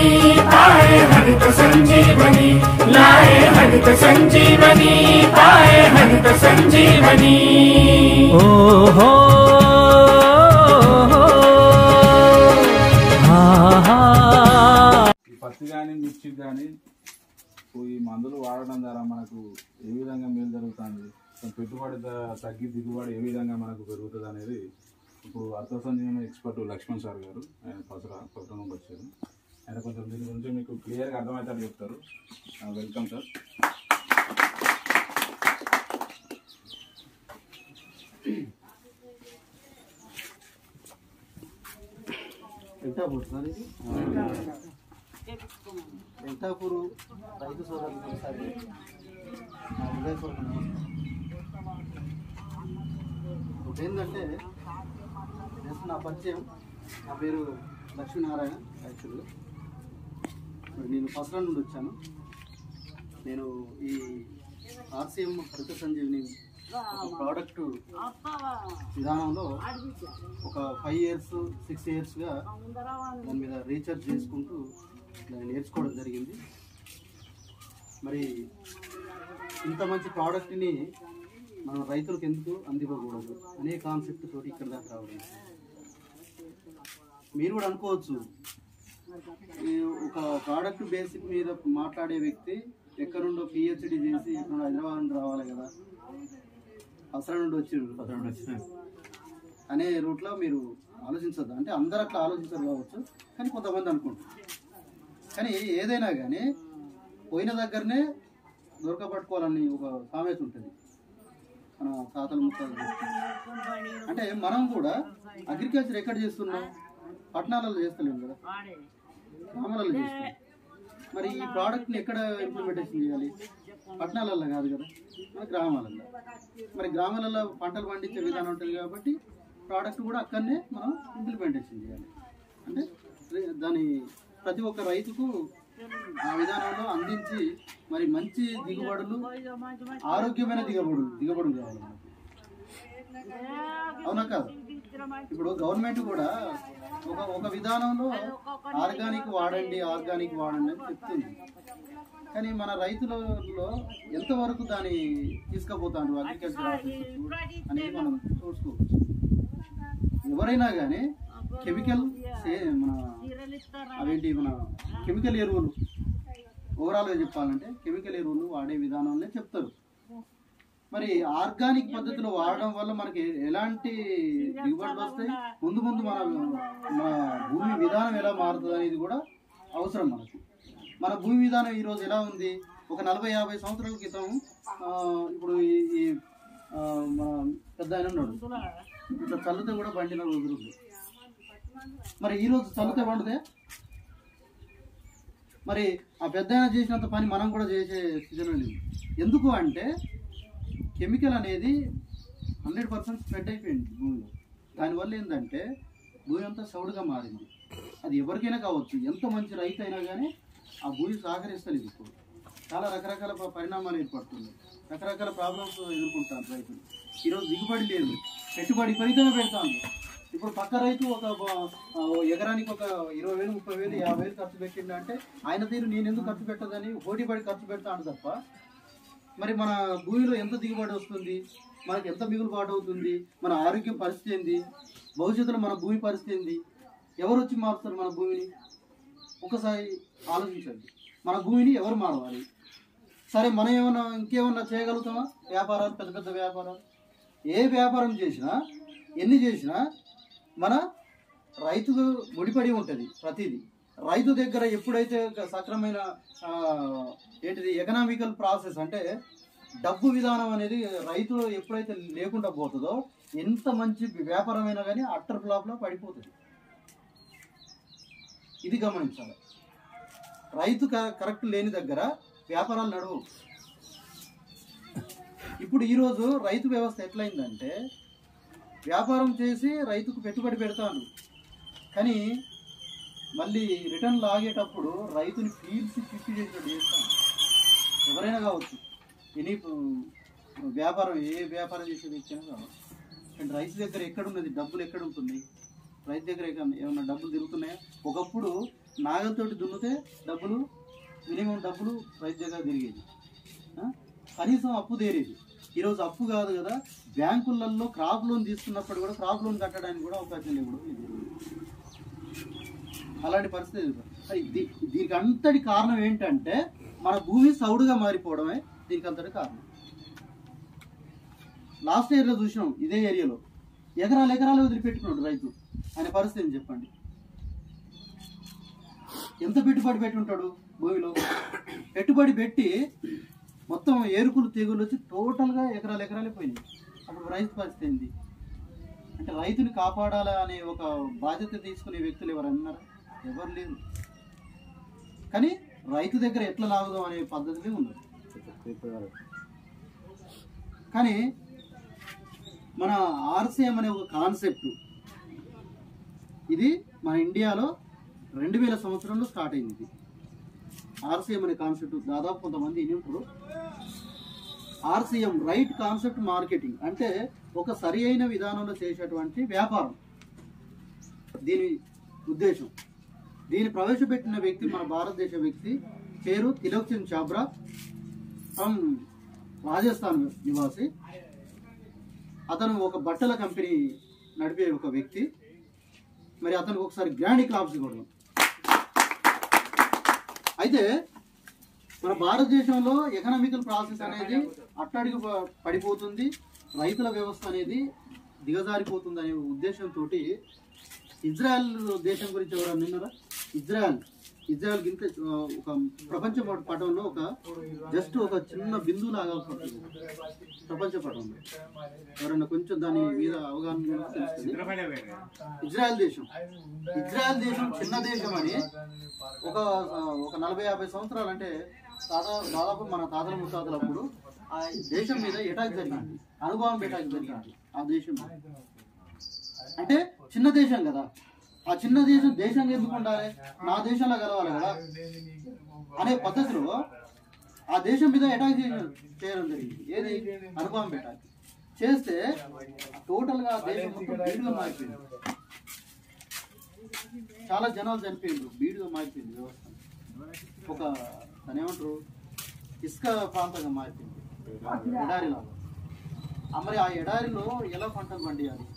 पाए हरित संजीवनी लाए हरित संजीवनी पाए हरित संजीवनी ఓహో ఆహా ఈ పత్తి కానీ మిర్చి కానీ ఈ మందులు వాడడం ద్వారా మనకు ఏ విధంగా మేలు జరుగుతుంది కొంచెం పెట్టుబడి ద- తగ్గి దిగుబడి ఏ విధంగా మనకు పెరుగుతుంది అనేది ఇప్పుడు అర్థ సంజీవన ఎక్స్పర్ట్ లక్ష్మణ్ సార్ గారు ఆయన పసరా కొత్త నుండి వచ్చారు ఆయన కొంచెం దీని గురించి మీకు క్లియర్గా అర్థమవుతాడు చెప్తారు వెల్కమ్ సార్ వెంకటాపూర్ సార్ ఇది వెంకటాపూర్ రైతు సోదరులకు ఒకసారి నా హృదయపూర్వక నమస్కారం ఇప్పుడు ఏంటంటే జస్ట్ నా పరిచయం నా పేరు లక్ష్మీనారాయణ యాక్చువల్గా మరి నేను పసరా నుండి వచ్చాను నేను ఈ ఆర్సీఎం హరిత సంజీవిని ఒక ప్రోడక్ట్ విధానంలో ఒక ఫైవ్ ఇయర్స్ సిక్స్ ఇయర్స్గా దాని మీద రీఛార్జ్ చేసుకుంటూ దాన్ని నేర్చుకోవడం జరిగింది మరి ఇంత మంచి ప్రోడక్ట్ని మన రైతులకు ఎందుకు అందివ్వకూడదు అనే కాన్సెప్ట్ తోటి ఇక్కడ దాకా రావడం మీరు కూడా అనుకోవచ్చు ఈ ఒక ప్రోడక్ట్ బేసిక్ మీద మాట్లాడే వ్యక్తి ఎక్కడ నుండో పిహెచ్డి చేసి ఇక్కడ హైదరాబాద్ నుండి రావాలి కదా అవసరం నుండి వచ్చిండు అనే రూట్లో మీరు ఆలోచించద్దు అంటే అందరు అట్లా ఆలోచించరు కావచ్చు కానీ కొంతమంది అనుకుంటారు కానీ ఏదైనా కానీ పోయిన దగ్గరనే దొరకబట్టుకోవాలని ఒక సామెత ఉంటుంది మన తాతలు ముత్తాలు చెప్తారు. అంటే మనం కూడా అగ్రికల్చర్ ఎక్కడ చేస్తున్నాం పట్టణాలలో చేస్తలేము కదా గ్రామాలలో చేస్తున్నాం మరి ఈ ప్రోడక్ట్ని ఎక్కడ ఇంప్లిమెంటేషన్ చేయాలి పట్టణాలలో కాదు కదా మన గ్రామాలలో మరి గ్రామాలలో పంటలు పండించే విధానం ఉంటుంది కాబట్టి ప్రోడక్ట్ కూడా అక్కడనే మనం ఇంప్లిమెంటేషన్ చేయాలి అంటే రే- దాని ప్రతి ఒక్క రైతుకు ఆ విధానంలో అందించి మరి మంచి దిగుబడులు ఆరోగ్యమైన దిగుబడులు దిగుబడులు కావాలి మనకు అవునా కాదు ఇప్పుడు గవర్నమెంట్ కూడా ఒక ఒక విధానంలో ఆర్గానిక్ వాడండి ఆర్గానిక్ వాడండి అని చెప్తుంది కానీ మన రైతులలో ఎంతవరకు దాన్ని తీసుకుపోతాను అగ్రికల్చర్ ఆఫీసర్స్ అనేది మనం చూసుకోవచ్చు ఎవరైనా కానీ కెమికల్ మన అవేంటి మన కెమికల్ ఎరువులు ఓవరాల్గా చెప్పాలంటే కెమికల్ ఎరువులు వాడే విధానాలనే చెప్తారు మరి ఆర్గానిక్ పద్ధతిలో వాడడం వల్ల మనకి ఎలాంటి దిగుబడులు వస్తాయి ముందు ముందు మన మన భూమి విధానం ఎలా మారుతుంది అనేది కూడా అవసరం మనకు మన భూమి విధానం ఈరోజు ఎలా ఉంది ఒక నలభై యాభై సంవత్సరాల క్రితం ఆ, ఇప్పుడు ఈ ఈ, ఆ, మన పెద్ద ఆయన ఉన్నాడు ఇట్లా చల్లితే కూడా బండిన రోజులు ఉన్నాయి. మరి ఈ రోజు చల్లితే పండుతే మరి ఆ పెద్ద ఆయన చేసినంత పని మనం కూడా చేసే స్థితిలో లేదు ఎందుకు అంటే కెమికల్ అనేది హండ్రెడ్ పర్సెంట్ స్ప్రెడ్ అయిపోయింది భూమిలో దానివల్ల ఏంటంటే భూమి అంతా సౌడుగా మారింది అది ఎవరికైనా కావచ్చు ఎంత మంచి రైతు అయినా కానీ ఆ భూమి సహకరిస్తలేదు ఇప్పుడు చాలా రకరకాల ప- పరిణామాలు ఏర్పడుతుంది రకరకాల ప్రాబ్లమ్స్ ఎదుర్కొంటారు రైతులు ఈరోజు దిగుబడి లేదు పెట్టుబడి విపరీతంగా పెడతాను ఇప్పుడు పక్క రైతు ఒక బ- ఆ, ఓ ఎకరానికి ఒక ఇరవై వేలు ముప్పై వేలు యాభై వేలు ఖర్చు పెట్టిండు అంటే ఆయన తీరు నేను ఎందుకు ఖర్చు పెట్టదని పోటీపడి ఖర్చు పెడతాను తప్ప మరి మన భూమిలో ఎంత దిగుబడి వస్తుంది మనకి ఎంత మిగులుబాటు అవుతుంది మన ఆరోగ్యం పరిస్థితి ఏంది భవిష్యత్తులో మన భూమి పరిస్థితి ఏంది ఎవరు వచ్చి మారుస్తారు మన భూమిని ఒకసారి ఆలోచించండి మన భూమిని ఎవరు మారవాలి సరే మనం ఏమన్నా ఇంకేమన్నా చేయగలుగుతామా వ్యాపారాలు పెద్ద పెద్ద వ్యాపారాలు ఏ వ్యాపారం చేసినా ఎన్ని చేసినా మన రైతుకు ముడిపడి ఉంటుంది ప్రతిదీ రైతు దగ్గర ఎప్పుడైతే ఒక సక్రమైన ఆ, ఏంటిది ఎకనామికల్ ప్రాసెస్ అంటే డబ్బు విధానం అనేది రైతు ఎప్పుడైతే లేకుండా పోతుందో ఎంత మంచి వ్యాపారమైనా కానీ అట్టర్ ఫ్లాప్లో పడిపోతుంది ఇది గమనించాలి రైతు క- కరెక్ట్ లేని దగ్గర వ్యాపారాలు నడవు ఇప్పుడు ఈరోజు రైతు వ్యవస్థ ఎట్లయిందంటే వ్యాపారం చేసి రైతుకు పెట్టుబడి పెడతాను కానీ మళ్ళీ రిటర్న్ లాగేటప్పుడు రైతుని పీల్చి పిప్పి చేసినట్టు చేస్తాను ఎవరైనా కావచ్చు ఎనీ ఉ, వ్యాపారం ఏ వ్యాపారం చేసే వ్యక్తి అయినా కావచ్చు కానీ రైతు దగ్గర ఎక్కడ ఉన్నది డబ్బులు ఎక్కడ ఉంటున్నాయి రైతు దగ్గర ఎక్కడ- ఏమన్నా డబ్బులు తిరుగుతున్నాయా ఒకప్పుడు నాగలతోటి దున్నితే డబ్బులు మినిమం డబ్బులు రైతు దగ్గర తిరిగేది ఆ? కనీసం అప్పు తీరేది ఈరోజు అప్పు కాదు కదా బ్యాంకులలో క్రాప్ లోన్ తీసుకున్నప్పుడు కూడా క్రాప్ లోన్ కట్టడానికి కూడా అవకాశం లేవు అలాంటి పరిస్థితి ఎదుర్కొ- అది దీ- దీనికి అంతటి కారణం ఏంటంటే మన భూమి సౌడుగా మారిపోవడమే దీనికి అంతటి కారణం లాస్ట్ ఇయర్లో చూసినాం ఇదే ఏరియాలో ఎకరాలు ఎకరాలు వదిలిపెట్టుకున్నాడు రైతు ఆయన పరిస్థితి ఏం చెప్పండి ఎంత పెట్టుబడి పెట్టి ఉంటాడు భూమిలో పెట్టుబడి పెట్టి మొత్తం ఏరుకులు తెగులు వచ్చి టోటల్గా ఎకరాలు ఎకరాలే పోయినాయి అప్పుడు రైతు పరిస్థితి ఏంది అంటే రైతుని కాపాడాలా అనే ఒక బాధ్యత తీసుకునే వ్యక్తులు ఎవరు అన్నారా ఎవరు లేరు కానీ రైతు దగ్గర ఎట్లా లాగుదాం అనే పద్ధతిలో ఉన్నది కానీ మన ఆర్సీఎం అనే ఒక కాన్సెప్ట్ ఇది మన ఇండియాలో రెండు వేల సంవత్సరంలో స్టార్ట్ అయింది ఇది ఆర్సీఎం అనే కాన్సెప్ట్ దాదాపు కొంతమంది ఇని ఉంటారు ఆర్సీఎం రైట్ కాన్సెప్ట్ మార్కెటింగ్ అంటే ఒక సరి అయిన విధానంలో చేసేటువంటి వ్యాపారం దీని ఉద్దేశం దీన్ని ప్రవేశపెట్టిన వ్యక్తి మన భారతదేశ వ్యక్తి పేరు తిలక్ చంద్ చాబ్రా ఫ్రమ్ రాజస్థాన్ నివాసి అతను ఒక బట్టల కంపెనీ నడిపే ఒక వ్యక్తి మరి అతనికి ఒకసారి గ్రాండ్ క్లాప్స్ ఇవ్వడం అయితే మన భారతదేశంలో ఎకనామికల్ ప్రాసెస్ అనేది అట్టడికి ప- పడిపోతుంది రైతుల వ్యవస్థ అనేది దిగజారిపోతుంది అనే ఉద్దేశంతో ఇజ్రాయెల్ దేశం గురించి ఎవరైనా విన్నారా ఇజ్రాయెల్ ఇజ్రాయెల్ గింత ఆ, ఒక ప్రపంచ పట- పటంలో ఒక జస్ట్ ఒక చిన్న బిందువు లాగా ఉంటుంది ప్రపంచ పటంలో ఎవరైనా కొంచెం దాని మీద అవగాహన ఉంటే తెలుస్తుంది ఇజ్రాయెల్ దేశం ఇజ్రాయెల్ దేశం చిన్న దేశం అని ఒక ఆ, ఒక నలభై యాభై సంవత్సరాలు అంటే దాదాపు దాదాపు మన తాతల ముత్తాతలప్పుడు ఆ దేశం మీద అటాక్ జరిగింది అనుభవం అటాక్ జరిగింది ఆ దేశం మీద. అంటే చిన్న దేశం కదా ఆ చిన్న దేశం దేశంగా ఎందుకు ఉండాలి నా దేశంలో కలవాలి కదా అనే పద్ధతిలో ఆ దేశం మీద అటాక్ చేయడం జరిగింది ఏది అనుభవం అటాక్ చేస్తే టోటల్ గా ఆ దేశం మొత్తం బీడుగా మారిపోయింది చాలా జనాలు చనిపోయిండ్రు బీడుగా మారిపోయింది వ్యవస్థ ఒక దాని ఏమంటారు ఇసుక ప్రాంతంగా మారిపోయింది ఎడారిలాగా ఆ మరి ఆ ఎడారిలో ఎలా పంటలు పండియాలి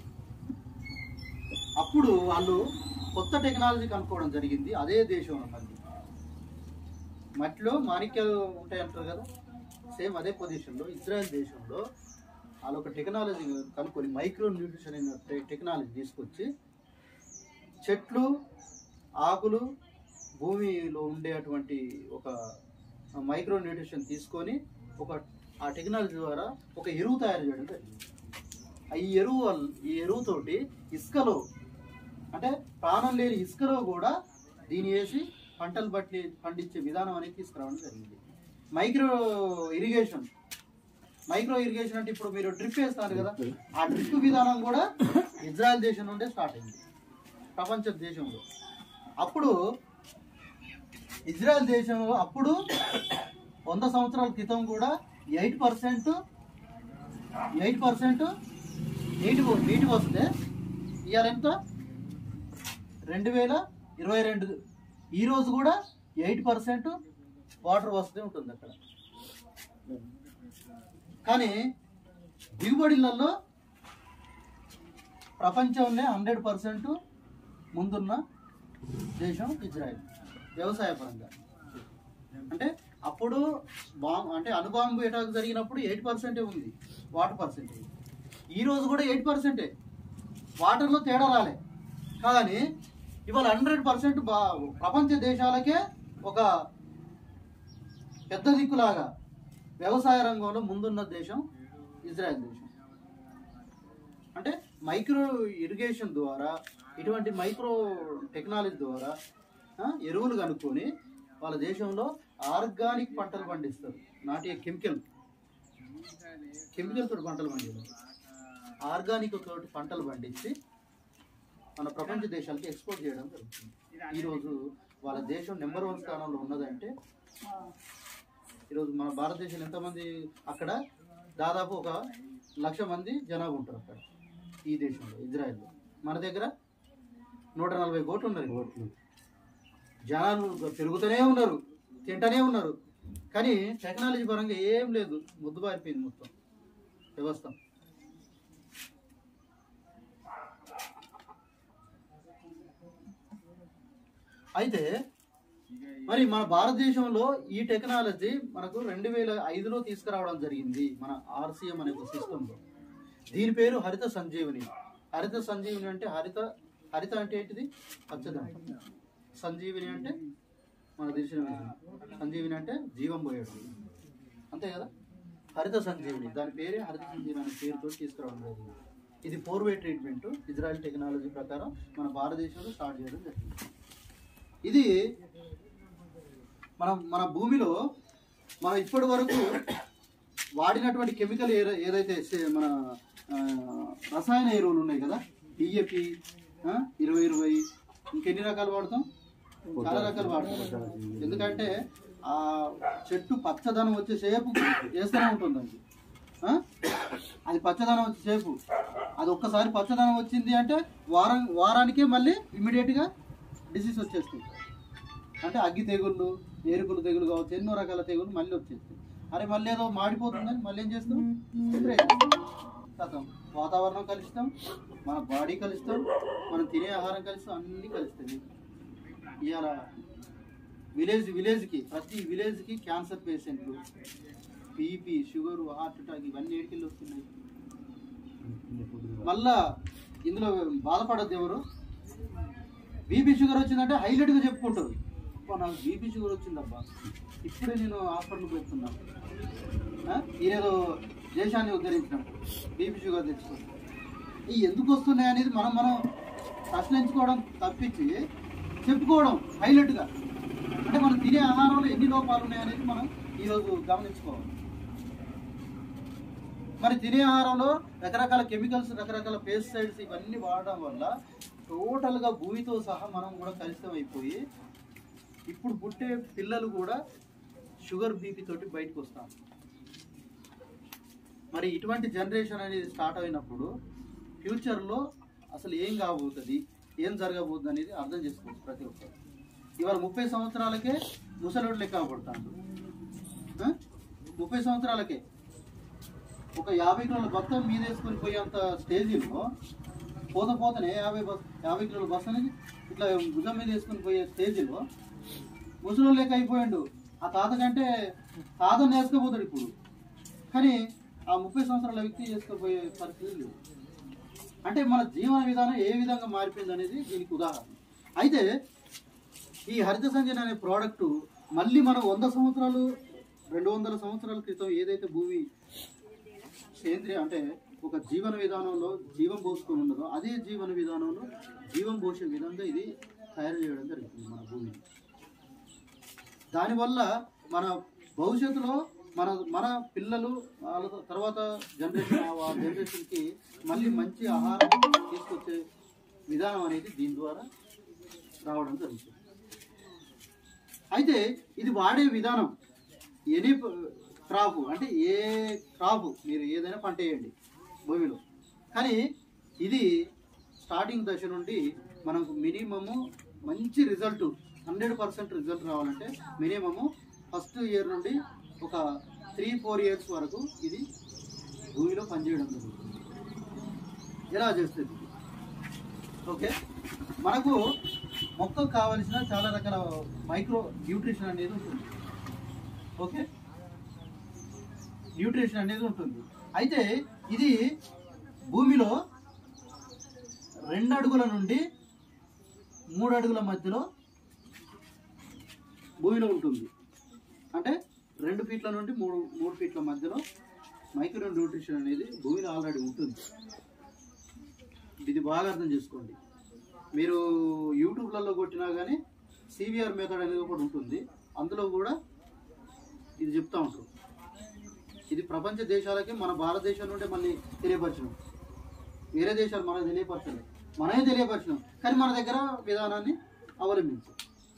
అప్పుడు వాళ్ళు కొత్త టెక్నాలజీ కనుక్కోవడం జరిగింది అదే దేశంలో మళ్ళీ మట్టిలో మాణిక్యాలు ఉంటాయి అంటారు కదా సేమ్ అదే పొజిషన్లో ఇజ్రాయెల్ దేశంలో వాళ్ళు ఒక టెక్నాలజీ కనుక్కొని మైక్రో న్యూట్రిషన్ అనే టె- టెక్నాలజీ తీసుకొచ్చి చెట్లు ఆకులు భూమిలో ఉండేటువంటి ఒక మైక్రో న్యూట్రిషన్ తీసుకొని ఒక ఆ టెక్నాలజీ ద్వారా ఒక ఎరువు తయారు చేయడం జరిగింది ఆ ఈ ఎరువు వల్ల ఈ ఎరువుతోటి ఇసుకలో అంటే ప్రాణం లేని ఇసుకలో కూడా దీని వేసి పంటలు బట్టి పండించే విధానం అనేది తీసుకురావడం జరిగింది మైక్రో ఇరిగేషన్ మైక్రో ఇరిగేషన్ అంటే ఇప్పుడు మీరు డ్రిప్ వేస్తారు కదా ఆ డ్రిప్ విధానం కూడా ఇజ్రాయెల్ దేశం నుండే స్టార్ట్ అయింది ప్రపంచ దేశంలో అప్పుడు ఇజ్రాయెల్ దేశంలో అప్పుడు వంద సంవత్సరాల క్రితం కూడా ఎయిట్ పర్సెంట్ ఎయిట్ పర్సెంట్ నీటి నీటి వస్తే ఇవాళ ఎంత రెండు వేల ఇరవై రెండు ఈ రోజు కూడా ఎయిట్ పర్సెంట్ వాటర్ వస్తే ఉంటుంది అక్కడ కానీ దిగుబడిలలో ప్రపంచంలో హండ్రెడ్ పర్సెంట్ ముందున్న దేశం ఇజ్రాయెల్ వ్యవసాయ పరంగా అంటే అప్పుడు బాంబు అంటే అణుబాంబు అటాక్ జరిగినప్పుడు ఎయిట్ పర్సెంటే ఉంది వాటర్ పర్సెంటేజ్ ఈ రోజు కూడా ఎయిట్ పర్సెంటే వాటర్లో తేడా రాలే కానీ ఇవాళ హండ్రెడ్ పర్సెంట్ బా ప్రపంచ దేశాలకే ఒక పెద్ద దిక్కులాగా వ్యవసాయ రంగంలో ముందున్న దేశం ఇజ్రాయెల్ దేశం అంటే మైక్రో ఇరిగేషన్ ద్వారా ఇటువంటి మైక్రో టెక్నాలజీ ద్వారా ఆ, ఎరువులు కనుక్కొని వాళ్ళ దేశంలో ఆర్గానిక్ పంటలు పండిస్తారు నాటి కెమికల్ కెమికల్ తోటి పంటలు పండించారు ఆర్గానిక్ తోటి పంటలు పండించి మన ప్రపంచ దేశాలకి ఎక్స్పోర్ట్ చేయడం జరుగుతుంది ఈరోజు వాళ్ళ దేశం నెంబర్ వన్ స్థానంలో ఉన్నదంటే ఈరోజు మన భారతదేశంలో ఎంతమంది అక్కడ దాదాపు ఒక లక్ష మంది జనాభా ఉంటారు అక్కడ ఈ దేశంలో ఇజ్రాయెల్లో మన దగ్గర నూట నలభై కోట్లు ఉన్నారు కోట్లు జనాలు పెరుగుతూనే ఉన్నారు తింటూనే ఉన్నారు కానీ టెక్నాలజీ పరంగా ఏం లేదు ముద్దు పారిపోయింది మొత్తం వ్యవస్థ అయితే మరి మన భారతదేశంలో ఈ టెక్నాలజీ మనకు రెండు వేల ఐదులో తీసుకురావడం జరిగింది మన ఆర్సీఎం అనే ఒక సిస్టంలో దీని పేరు హరిత సంజీవని హరిత సంజీవని అంటే హరిత హరిత అంటే ఏంటిది పచ్చదనం సంజీవిని అంటే మన తెలిసిన విషయం. సంజీవిని అంటే జీవం పోయాడు అంతే కదా హరిత సంజీవిని దాని పేరే హరిత సంజీవిని అనే పేరుతో తీసుకురావడం జరిగింది ఇది four way treatment Israel technology ప్రకారం మన భారతదేశంలో స్టార్ట్ చేయడం జరిగింది ఇది మనం మన భూమిలో మనం ఇప్పటి వరకు వాడినటువంటి కెమికల్ ఏ- ఏదైతే సే- మన ఆ, రసాయన ఎరువులు ఉన్నాయి కదా డిఏపి ఇరవై ఇరవై ఇంకెన్ని రకాలు వాడతాం చాలా రకాలు వాడతాం ఎందుకంటే ఆ చెట్టు పచ్చదనం వచ్చే సేపు వేస్తూనే ఉంటుంది అది ఆ? అది పచ్చదనం వచ్చే సేపు అది ఒక్కసారి పచ్చదనం వచ్చింది అంటే వారం వారానికే మళ్ళీ ఇమ్మీడియట్గా డిసీజ్ వచ్చేస్తుంది అంటే అగ్గి తెగుళ్ళు ఏరుకులు తెగులు కావచ్చు ఎన్నో రకాల తెగులు మళ్ళీ వచ్చేస్తాయి అరే మళ్ళీ ఏదో మాడిపోతుందని మళ్ళీ ఏం చేస్తాం స్ప్రే కథం వాతావరణం కలుస్తాం మన బాడీ కలుస్తాం మనం తినే ఆహారం కలుస్తాం అన్నీ కలుస్తాయి ఇవాళ విలేజ్ విలేజ్కి ప్రతి విలేజ్కి క్యాన్సర్ పేషెంట్లు బీపీ షుగర్ హార్ట్ అటాక్ ఇవన్నీ ఏడికెళ్ళి వస్తున్నాయి మళ్ళా ఇందులో బాధపడద్దు ఎవరు బీపీ షుగర్ వచ్చిందంటే హైలైట్గా చెప్పుకుంటారు అబ్బా నాకు బీపీ షుగర్ వచ్చిందబ్బా ఇప్పుడే నేను హాస్పిటల్కి వెళ్తున్నాను ఈరేదో దేశాన్ని ఉద్ధరించినట్టు బీపీ షుగర్ తెచ్చుకుంటాం ఈ ఎందుకు వస్తున్నాయి అనేది మనం మనం ప్రశ్నించుకోవడం తప్పించి చెప్పుకోవడం హైలైట్గా అంటే మనం తినే ఆహారంలో ఎన్ని లోపాలు ఉన్నాయనేది మనం ఈరోజు గమనించుకోవాలి మరి తినే ఆహారంలో రకరకాల కెమికల్స్ రకరకాల పెస్టిసైడ్స్ ఇవన్నీ వాడడం వల్ల టోటల్గా భూమితో సహా మనం కూడా కలుషితం అయిపోయి ఇప్పుడు పుట్టే పిల్లలు కూడా షుగర్ బీపీ తోటి బయటకు వస్తాం మరి ఇటువంటి జనరేషన్ అనేది స్టార్ట్ అయినప్పుడు ఫ్యూచర్లో అసలు ఏం కాబోతుంది ఏం జరగబోతుంది అనేది అర్థం చేసుకోవచ్చు ప్రతి ఒక్కరు ఇవాళ ముప్పై సంవత్సరాలకే ముసలోడు లెక్క పడతాడు ముప్పై సంవత్సరాలకే ఒక యాభై కిలోల బత్తం మీద వేసుకొని పోయేంత స్టేజీలో పోత పోతనే యాభై బస్ యాభై కిలోల బస్తని ఇట్లా భుజం మీద వేసుకొని పోయే స్టేజీలో ముసలి లెక్క అయిపోయాడు ఆ తాత కంటే తాతను వేసుకోపోతాడు ఇప్పుడు కానీ ఆ ముప్పై సంవత్సరాల వ్యక్తి చేసుకుపోయే పరిస్థితి లేదు అంటే మన జీవన విధానం ఏ విధంగా మారిపోయింది అనేది దీనికి ఉదాహరణ అయితే ఈ హరిత సంజన అనే ప్రోడక్ట్ మళ్ళీ మనం వంద సంవత్సరాలు రెండు వందల సంవత్సరాల క్రితం ఏదైతే భూమి సేంద్రియ అంటే ఒక జీవన విధానంలో జీవం పోసుకొని ఉన్నదో అదే జీవన విధానంలో జీవం పోసే విధంగా ఇది తయారు చేయడం జరుగుతుంది మన భూమిని దానివల్ల మన భవిష్యత్తులో మన మన పిల్లలు వాళ్ళ తర్వాత జనరేషన్ ఆ జనరేషన్కి మళ్ళీ మంచి ఆహారం తీసుకొచ్చే విధానం అనేది దీని ద్వారా రావడం జరుగుతుంది అయితే ఇది వాడే విధానం ఎనీ క్రాప్ అంటే ఏ క్రాప్ మీరు ఏదైనా పంట వేయండి భూమిలో కానీ ఇది స్టార్టింగ్ దశ నుండి మనకు మినిమము మంచి రిజల్ట్ హండ్రెడ్ పర్సెంట్ రిజల్ట్ రావాలంటే మినిమము ఫస్ట్ ఇయర్ నుండి ఒక త్రీ ఫోర్ ఇయర్స్ వరకు ఇది భూమిలో పనిచేయడం జరుగుతుంది ఎలా చేస్తుంది ఇది? ఓకే మనకు మొక్కకు కావలసిన చాలా రకాల మైక్రో న్యూట్రిషన్ అనేది ఉంటుంది ఓకే న్యూట్రిషన్ అనేది ఉంటుంది అయితే ఇది భూమిలో రెండు అడుగుల నుండి మూడు అడుగుల మధ్యలో భూమిలో ఉంటుంది అంటే రెండు ఫీట్ల నుండి మూడు మూడు ఫీట్ల మధ్యలో మైక్రో న్యూట్రిషన్ అనేది భూమిలో ఆల్రెడీ ఉంటుంది ఇది బాగా అర్థం చేసుకోండి మీరు యూట్యూబ్లలో కొట్టినా కానీ సివిఆర్ మెథడ్ అనేది ఒకటి ఉంటుంది అందులో కూడా ఇది చెప్తా ఉంటారు ఇది ప్రపంచ దేశాలకి మన భారతదేశం నుండి మళ్ళీ తెలియపరచడం వేరే దేశాలు మనకు తెలియపరచలేదు మనమే తెలియపరచడం కానీ మన దగ్గర విధానాన్ని అవలంబించాం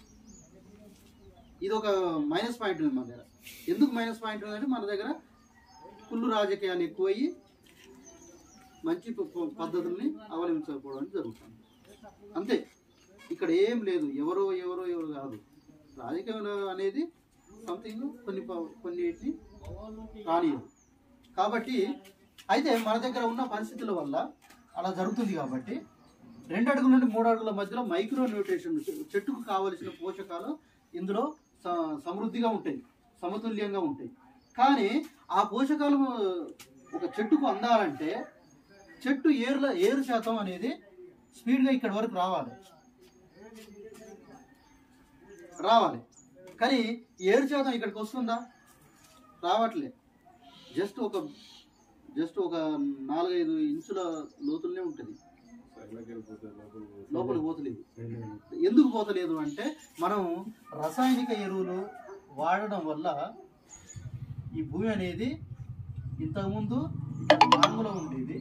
ఇది ఒక మైనస్ పాయింట్ ఉంది మన దగ్గర ఎందుకు మైనస్ పాయింట్ ఉందంటే మన దగ్గర కుళ్ళు రాజకీయాలు ఎక్కువయ్యి మంచి ప- ప- పద్ధతుల్ని అవలంబించకపోవడం జరుగుతుంది అంతే ఇక్కడ ఏం లేదు ఎవరో ఎవరో ఎవరు కాదు రాజకీయం అనేది సంథింగ్ కొన్ని ప- కొన్నిటిని రానియదు కాబట్టి అయితే మన దగ్గర ఉన్న పరిస్థితుల వల్ల అలా జరుగుతుంది కాబట్టి రెండు అడుగుల నుండి మూడు అడుగుల మధ్యలో మైక్రో న్యూట్రిషన్ చెట్టుకు కావలసిన పోషకాలు ఇందులో స- సమృద్ధిగా ఉంటాయి సమతుల్యంగా ఉంటాయి కానీ ఆ పోషకాలు ఒక చెట్టుకు అందాలంటే చెట్టు ఏరుల ఏరు శాతం అనేది స్పీడ్గా ఇక్కడ వరకు రావాలి రావాలి కానీ ఏరు శాతం ఇక్కడికి వస్తుందా రావట్లే జస్ట్ ఒక జస్ట్ ఒక నాలుగైదు ఇంచుల లోతుల్నే ఉంటుంది సైడ్లోకి వెళ్ళిపోతే లోపలికి పోతే. లోపలికి పోతలేదు ఎందుకు పోతలేదు అంటే మనం రసాయనిక ఎరువులు వాడడం వల్ల ఈ భూమి అనేది ఇంతకుముందు లాంగులో ఉండేది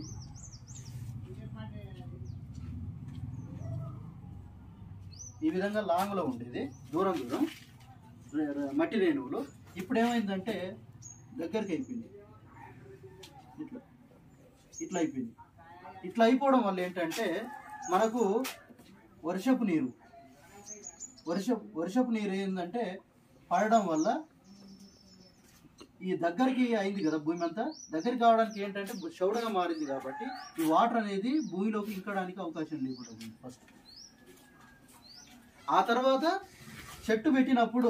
ఈ విధంగా లాంగులో ఉండేది దూరం దూరం ర- ర- మట్టి రేణువులు ఇప్పుడు ఏమైందంటే దగ్గరికి అయిపోయింది ఇట్లా ఇట్లా అయిపోయింది ఇట్లా అయిపోవడం వల్ల ఏంటంటే మనకు వర్షపు నీరు వర్ష వర్షపు నీరు ఏంటంటే పడడం వల్ల ఈ దగ్గరికి అయింది కదా భూమి అంతా దగ్గరికి కావడానికి ఏంటంటే చౌడగా మారింది కాబట్టి ఈ వాటర్ అనేది భూమిలోకి ఇంకడానికి అవకాశం లేకుండా ఉంది ఫస్ట్ ఆ తర్వాత చెట్టు పెట్టినప్పుడు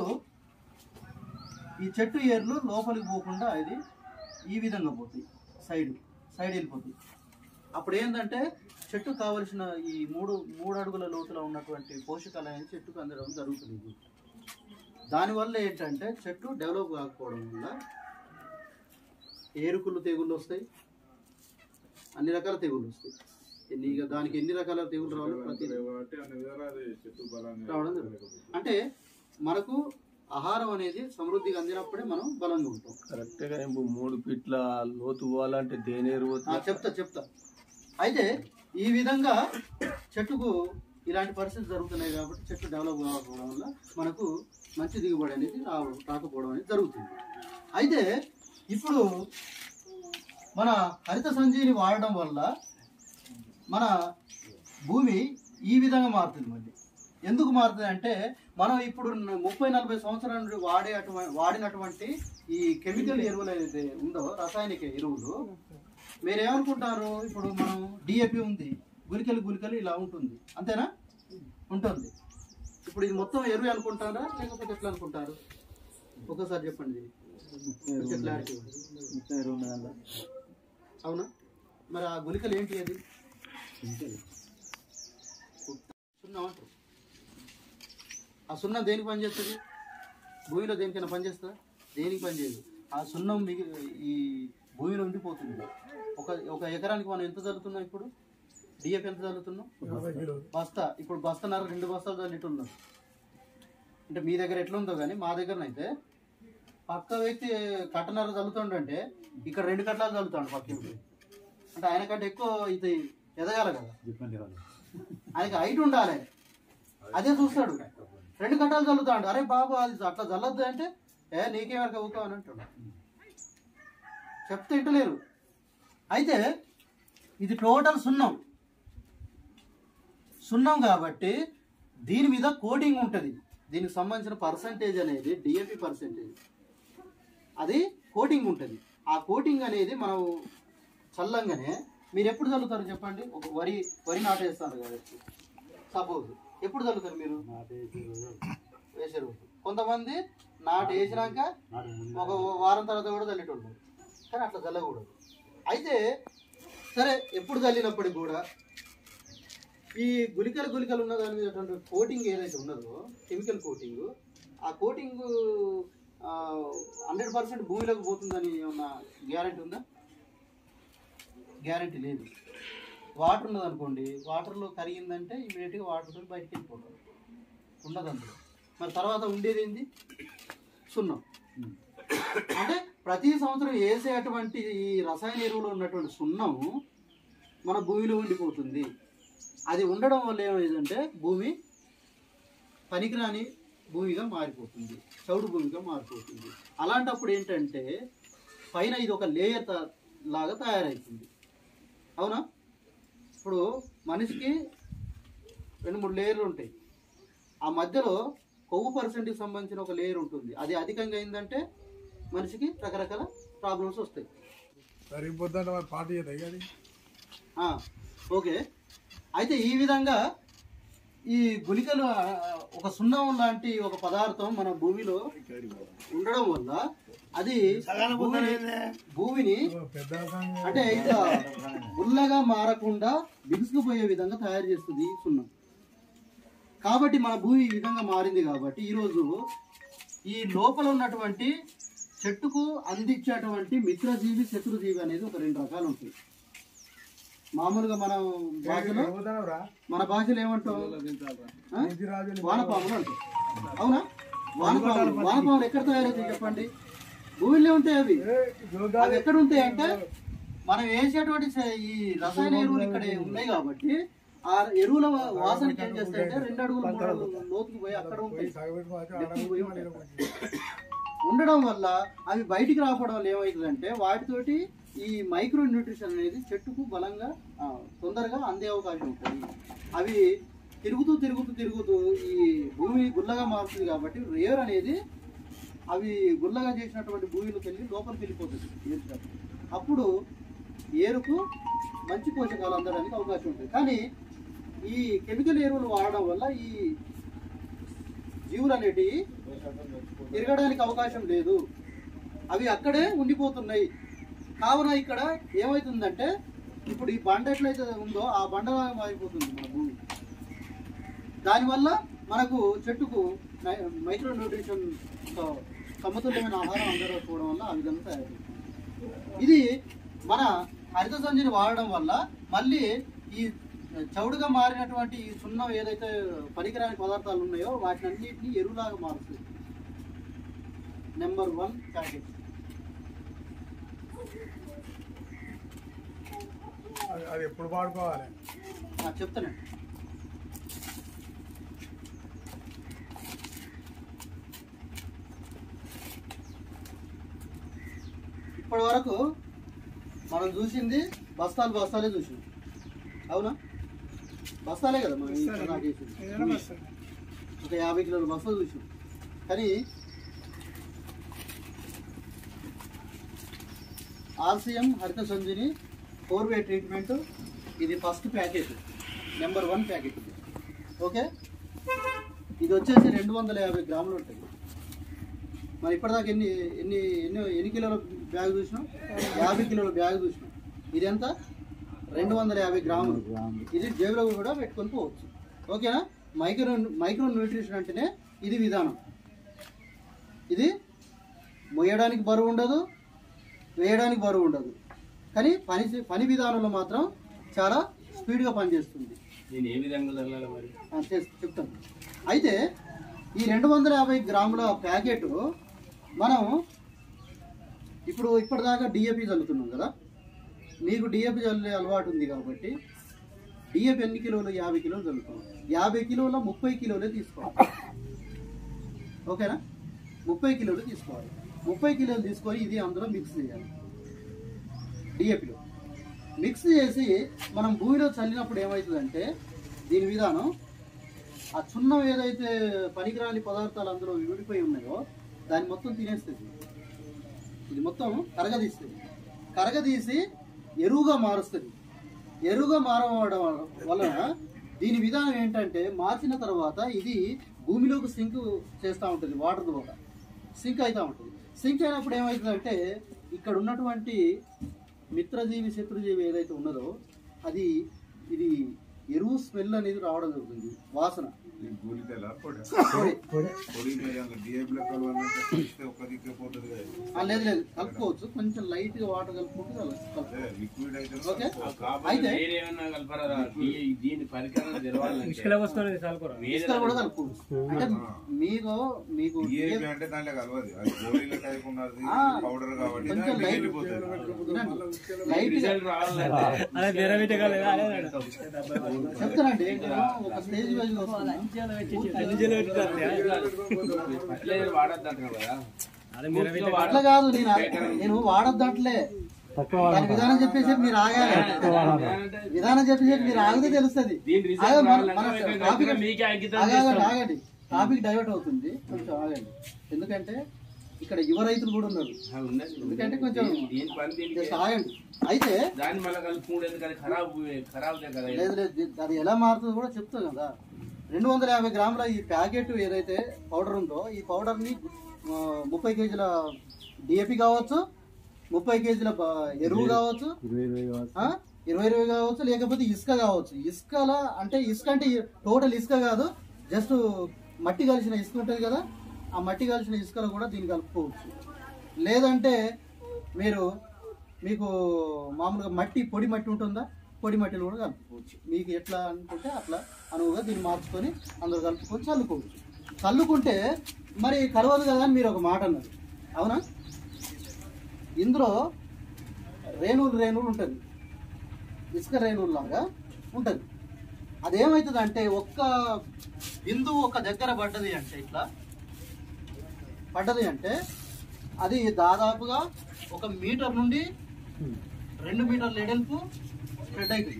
ఈ చెట్టు ఏర్లు లోపలికి పోకుండా ఇది ఈ విధంగా పోతాయి సైడ్ సైడ్ వెళ్ళిపోతాయి అప్పుడు ఏంటంటే చెట్టు కావలసిన ఈ మూడు మూడు అడుగుల లోతులో ఉన్నటువంటి పోషకాలు అనేది చెట్టుకు అందడం జరుగుతుంది దానివల్ల ఏంటంటే చెట్టు డెవలప్ కాకపోవడం వల్ల ఏరుకులు తెగుళ్ళు వస్తాయి అన్ని రకాల తెగుళ్ళు వస్తాయి ఎన్ని ఇక దానికి ఎన్ని రకాల తెగులు రావాలి ప్రతి కాబట్టి అన్ని విధాలు అది చెట్టు బలంగా రావడం జరుగుతుంది. అంటే మనకు ఆహారం అనేది సమృద్ధిగా అందినప్పుడే మనం బలంగా ఉంటాం కరెక్ట్ గా ఇప్పుడు మూడు ఫీట్ల లోతు పోవాలంటే దేనేరు ఆ, చెప్తా చెప్తా అయితే ఈ విధంగా చెట్టుకు ఇలాంటి పరిస్థితులు జరుగుతున్నాయి కాబట్టి చెట్టు డెవలప్ కాకపోవడం వల్ల మనకు మంచి దిగుబడి అనేది రా రాకపోవడం అనేది జరుగుతుంది అయితే ఇప్పుడు మన హరిత సంజీవిని వాడడం వల్ల మన భూమి ఈ విధంగా మారుతుంది మళ్ళీ ఎందుకు మారుతుంది అంటే మనం ఇప్పుడు ముప్పై నలభై సంవత్సరాల నుండి వాడే అటువంటి వాడినటువంటి ఈ కెమికల్ ఎరువులు ఏదైతే ఉందో రసాయనిక ఎరువులు మీరు ఏమనుకుంటారు ఇప్పుడు మనం డిఏపి ఉంది గులికలు గులికలు ఇలా ఉంటుంది అంతేనా ఉంటుంది ఇప్పుడు ఇది మొత్తం ఎరువు అనుకుంటారా లేకపోతే ఎట్లా అనుకుంటారు ఒక్కసారి చెప్పండి కొంచెం clarity ఇవ్వండి. అవునా మరి ఆ గులికలు ఏంటి అది సున్నం అంటారు ఆ సున్నం దేనికి పనిచేస్తుంది భూమిలో దేనికైనా పనిచేస్తుందా దేనికి పనిచేయదు ఆ సున్నం మిగి ఈ భూమిలో ఉండిపోతుంది ఒక ఒక ఎకరానికి మనం ఎంత చల్లుతున్నాం ఇప్పుడు డిఎఫ్ ఎంత చల్లుతున్నాం బస్తా ఇప్పుడు బస్తన్నర రెండు బస్తాలు చల్లిట్టున్నాం అంటే మీ దగ్గర ఎట్లా ఉందో కానీ మా దగ్గరనైతే పక్క వ్యక్తి కట్టనర చల్లుతుండంటే ఇక్కడ రెండు కట్టలు చల్లుతాడు పక్క వ్యక్తి. అంటే ఆయన కంటే ఎక్కువ ఇది ఎదగాలి కదా ఆయనకి హైట్ ఉండాలి అదే చూస్తాడు రెండు కట్టాలు చల్లుతాడు అరే బాబు అది అట్లా చల్లొద్దు అంటే ఏ నీకేమరక ఊకో అని అంటాడు చెప్తే ఇంటలేరు అయితే ఇది టోటల్ సున్నం సున్నం కాబట్టి దీని మీద కోటింగ్ ఉంటుంది దీనికి సంబంధించిన పర్సంటేజ్ అనేది డిఎంపి పర్సంటేజ్ అది కోటింగ్ ఉంటుంది ఆ కోటింగ్ అనేది మనం చల్లంగానే మీరు ఎప్పుడు చల్లుతారు చెప్పండి ఒక వరి వరి నాటేస్తారు కదా సపోజ్ ఎప్పుడు చల్లుతారు మీరు వేసే రోజు కొంతమంది నాటు వేసినాక ఒక వారం తర్వాత కూడా చల్లేటోళ్ళు కానీ అట్లా చల్లకూడదు అయితే సరే ఎప్పుడు చల్లినప్పటికి కూడా ఈ గులికలు గులికలు ఉన్న దాని మీద కోటింగ్ ఏదైతే ఉన్నదో కెమికల్ కోటింగ్ ఆ కోటింగ్ హండ్రెడ్ పర్సెంట్ భూమిలోకి పోతుందని ఏమన్నా గ్యారంటీ ఉందా గ్యారంటీ లేదు వాటర్ ఉన్నది అనుకోండి వాటర్లో కరిగిందంటే ఇమీడియట్గా వాటర్తో బయటికి వెళ్ళిపోతాం ఉండదు అందులో మరి తర్వాత ఉండేది ఏంది సున్నం అంటే ప్రతి సంవత్సరం వేసే అటువంటి ఈ రసాయన ఎరువులో ఉన్నటువంటి సున్నం మన భూమిలో ఉండిపోతుంది అది ఉండడం వల్ల ఏమైందంటే భూమి పనికిరాని భూమిగా మారిపోతుంది చౌడు భూమిగా మారిపోతుంది అలాంటప్పుడు ఏంటంటే పైన ఇది ఒక లేయర్ త- లాగా తయారవుతుంది అవునా ఇప్పుడు మనిషికి రెండు మూడు లేయర్లు ఉంటాయి ఆ మధ్యలో కొవ్వు పర్సెంట్కి సంబంధించిన ఒక లేయర్ ఉంటుంది అది అధికంగా అయిందంటే మనిషికి రకరకాల ప్రాబ్లమ్స్ వస్తాయి సరిపోతుందంటే మరి పార్టీ చేద్దాం కానీ ఆ, ఓకే అయితే ఈ విధంగా ఈ గుళికలు ఆ, ఒక సున్నం లాంటి ఒక పదార్థం మన భూమిలో ఉండడం వల్ల అది భూమిని భూమిని పెద్ద అంటే ఇట్లా గుల్లగా మారకుండా బిగుసుకుపోయే విధంగా తయారు చేస్తుంది ఈ సున్నం కాబట్టి మన భూమి ఈ విధంగా మారింది కాబట్టి ఈరోజు ఈ లోపల ఉన్నటువంటి చెట్టుకు అందించేటువంటి మిత్రజీవి శత్రుజీవి అనేది ఒక రెండు రకాలు ఉంటాయి మామూలుగా మనం భాషలో పోతానవరా మన భాషలో ఏమంటాం ఆ? రాజు వానపాములు అంటాం అవునా వానపాములు వానపాములు ఎక్కడ తయారవుతాయి చెప్పండి భూమిలో ఉంటాయి అవి అవి ఎక్కడ ఉంటాయి అంటే మనం వేసేటువంటి స- ఈ రసాయన ఎరువులు ఇక్కడ ఉన్నాయి కాబట్టి ఆ ఎరువుల వా- వాసనకి ఏం చేస్తాయంటే రెండు అడుగులు మూడు అడుగులు లోతుకు పోయి అక్కడ ఉంటాయి డెప్త్కి పోయి ఉంటాయి. ఉండడం వల్ల అవి బయటికి రాకపోవడం వల్ల ఏమవుతుందంటే వాటితోటి ఈ మైక్రో న్యూట్రిషన్ అనేది చెట్టుకు బలంగా ఆ, తొందరగా అందే అవకాశం ఉంటుంది అవి తిరుగుతూ తిరుగుతూ తిరుగుతూ ఈ భూమి గుల్లగా మారుతుంది కాబట్టి రేర్ అనేది అవి గుల్లగా చేసినటువంటి భూమిలోకి వెళ్ళి లోపలికి వెళ్ళిపోతుంది ఏరుగా. అప్పుడు ఏరుకు మంచి పోషకాలు అందడానికి అవకాశం ఉంటుంది కానీ ఈ కెమికల్ ఎరువులు వాడడం వల్ల ఈ జీవులు అనేటివి తిరగడానికి అవకాశం లేదు అవి అక్కడే ఉండిపోతున్నాయి కావున ఇక్కడ ఏమవుతుందంటే ఇప్పుడు ఈ బండ ఎట్లయితే ఉందో ఆ బండ అయిపోతుంది మన భూమి దానివల్ల మనకు చెట్టుకు నై- మైక్రో న్యూట్రిషన్ స- సమతుల్యమైన ఆహారం అందకపోవడం వల్ల ఆ విధంగా తయారవుతుంది ఇది మన హరిత సంచిని వాడడం వల్ల మళ్ళీ ఈ చౌడుగా మారినటువంటి ఈ సున్నం ఏదైతే పనికిరాని పదార్థాలు ఉన్నాయో వాటిని అన్నింటినీ ఎరువులాగా మారుస్తుంది నెంబర్ వన్ ప్యాకెట్ అది- అది ఎప్పుడు వాడుకోవాలి చెప్తానండి ఇప్పటి వరకు మనం చూసింది బస్తాలు బస్తాలే చూసినాం అవునా బస్తాలే కదా మనం ఇప్పుడు దాకా వేసింది. ఒక యాభై కిలోల బస్తాలు చూసాం కానీ RCM Harit Sanjivani four way treatment ఇది first packet number one packet ఇది ఓకే ఇది వచ్చేసి రెండు వందల యాభై గ్రాములు ఉంటాయి మరి ఇప్పటిదాకా ఎన్ని ఎన్ని ఎన్ని ఎన్ని కిలోల బ్యాగ్ చూసినాం యాభై కిలోల బ్యాగ్ చూసినాం ఇది ఎంత రెండు వందల యాభై గ్రాములు ఇది జేబులో కూడా పెట్టుకొని పోవచ్చు ఓకేనా మైక్రో మైక్రో న్యూట్రిషన్ అంటేనే ఇది విధానం ఇది మొయ్యడానికి బరువు ఉండదు వేయడానికి బరువు ఉండదు కానీ పని పని విధానంలో మాత్రం చాలా స్పీడ్గా పనిచేస్తుంది నేను ఏ విధంగా వెళ్ళాలి మరి ఆ, చేస్- చెప్తాను అయితే ఈ రెండు వందల యాభై గ్రాముల ప్యాకెట్ మనం ఇప్పుడు ఇప్పటిదాకా డిఏపి చల్లుతున్నాం కదా మీకు డిఏపి చల్లే అలవాటు ఉంది కాబట్టి డిఏపి ఎన్ని కిలోలు యాభై కిలోలు చల్లుతాం యాభై కిలోల ముప్పై కిలోలే తీసుకోవాలి ఓకేనా ముప్పై కిలోలు తీసుకోవాలి ముప్పై కిలోలు తీసుకొని ఇది అందులో మిక్స్ చేయాలి డిఏపిలో మిక్స్ చేసి మనం భూమిలో చల్లినప్పుడు ఏమవుతుందంటే దీని విధానం ఆ చున్నం ఏదైతే పనికిరాని పదార్థాలు అందులో విడిపోయి ఉన్నాయో దాన్ని మొత్తం తినేస్తుంది ఇది మొత్తం కరగదీస్తుంది కరగదీసి ఎరువుగా మారుస్తుంది ఎరువుగా మారవడం వలన దీని విధానం ఏంటంటే మార్చిన తర్వాత ఇది భూమిలోకి సింక్ చేస్తూ ఉంటుంది వాటర్ ద్వారా సింక్ అవుతూ ఉంటుంది సింక్ అయినప్పుడు ఏమవుతుందంటే ఇక్కడ ఉన్నటువంటి మిత్రజీవి శత్రుజీవి ఏదైతే ఉన్నదో అది ఇది ఎరువు స్మెల్ అనేది రావడం జరుగుతుంది వాసన ఈ గూలికల పొడి పొడి. పొడి మీద డిఏబిలో కలవాలంటే కలిస్తే ఒక్క దిక్కే పోతుంది కదా ఆ, లేదు లేదు కలుపుకోవచ్చు కొంచెం లైట్ గా వాటర్ కలుపుకుంటే కలు- కలుపు అదే లిక్విడ్ అయితే ఓకే కాకపోతే అయితే వేరే ఏమన్నా కలపరా దీ- దీని పరికరాలు తెలవాలంటే ఇసుక కూడా కలుపుకోవచ్చు అంటే మీకు మీకు డిఏబి అంటే దాంట్లో కలవదు అది గోళీల టైప్ ఉన్నది ఆ, పౌడర్ కాబట్టి కొంచెం దాంట్లో లైట్ వెళ్ళిపోతుంది లైట్ గా రిజల్ట్ రావాలంటే చెప్తానండి నేను ఒక స్టేజ్ వైజ్ వస్తున్నాను ఫర్టిలైజర్ వాడద్దు అంటున్నావు కదా పూర్తిగా వాడ- అట్లా కాదు నేను నేను వాడొద్దంటలే దాని విధానం చెప్పేసి మీరు ఆగాలి అంటే విధానం చెప్పేసి మీరు ఆగితే తెలుస్తుంది దీని రిజల్ట్ ఆగండి, మన- రావాలంటే మన ఇక్కడ టాపిక్ మీకే అంకితం ఆగండి, చేస్తాం. ఆగండి టాపిక్ డైవర్ట్ అవుతుంది కొంచెం ఆగండి ఎందుకంటే ఇక్కడ యువ రైతులు కూడా ఉన్నారు ఎందుకంటే కొంచెం దీని పని దీనికి జస్ట్ ఆగండి అయితే దాన్ని మళ్ళీ కలుపుకుంటే ఎందుకని ఖరాబ్ ఖరాబ్ కదా లేదు లేదు అది ఎలా మారుతుందో కూడా చెప్తా కదా రెండు వందల యాభై గ్రాముల ఈ ప్యాకెట్ ఏదైతే పౌడర్ ఉందో ఈ పౌడర్ని ఆ, ముప్పై కేజీల డిఏపి కావచ్చు ముప్పై కేజీల బ- ఎరువు కావచ్చు ఆ, ఇరవై ఇరవై కావచ్చు లేకపోతే ఇసుక కావచ్చు ఇసుకల అంటే ఇసుక అంటే టోటల్ ఇసుక కాదు జస్ట్ మట్టి కలిసిన ఇసుక ఉంటుంది కదా ఆ మట్టి కలిసిన ఇసుకలో కూడా దీన్ని కలుపుకోవచ్చు లేదంటే మీరు మీకు మామూలుగా మట్టి పొడి మట్టి ఉంటుందా పొడి మట్టిలో కూడా కలుపుకోవచ్చు మీకు ఎట్లా అనుకుంటే అట్లా అనువుగా దీన్ని మార్చుకొని అందులో కలుపుకొని చల్లుకోవచ్చు చల్లుకుంటే మరి కలవదు కదా అని మీరు ఒక మాట అన్నారు అవునా ఇందులో రేణువులు రేణువులు ఉంటుంది ఇసుక రేణువులు లాగా ఉంటుంది అదేమవుతుంది అంటే ఒక్క బిందువు ఒక దగ్గర పడ్డది అంటే ఇట్లా పడ్డది అంటే అది దాదాపుగా ఒక మీటర్ నుండి రెండు మీటర్ల ఎడల్పు స్ప్రెడ్ అవుతుంది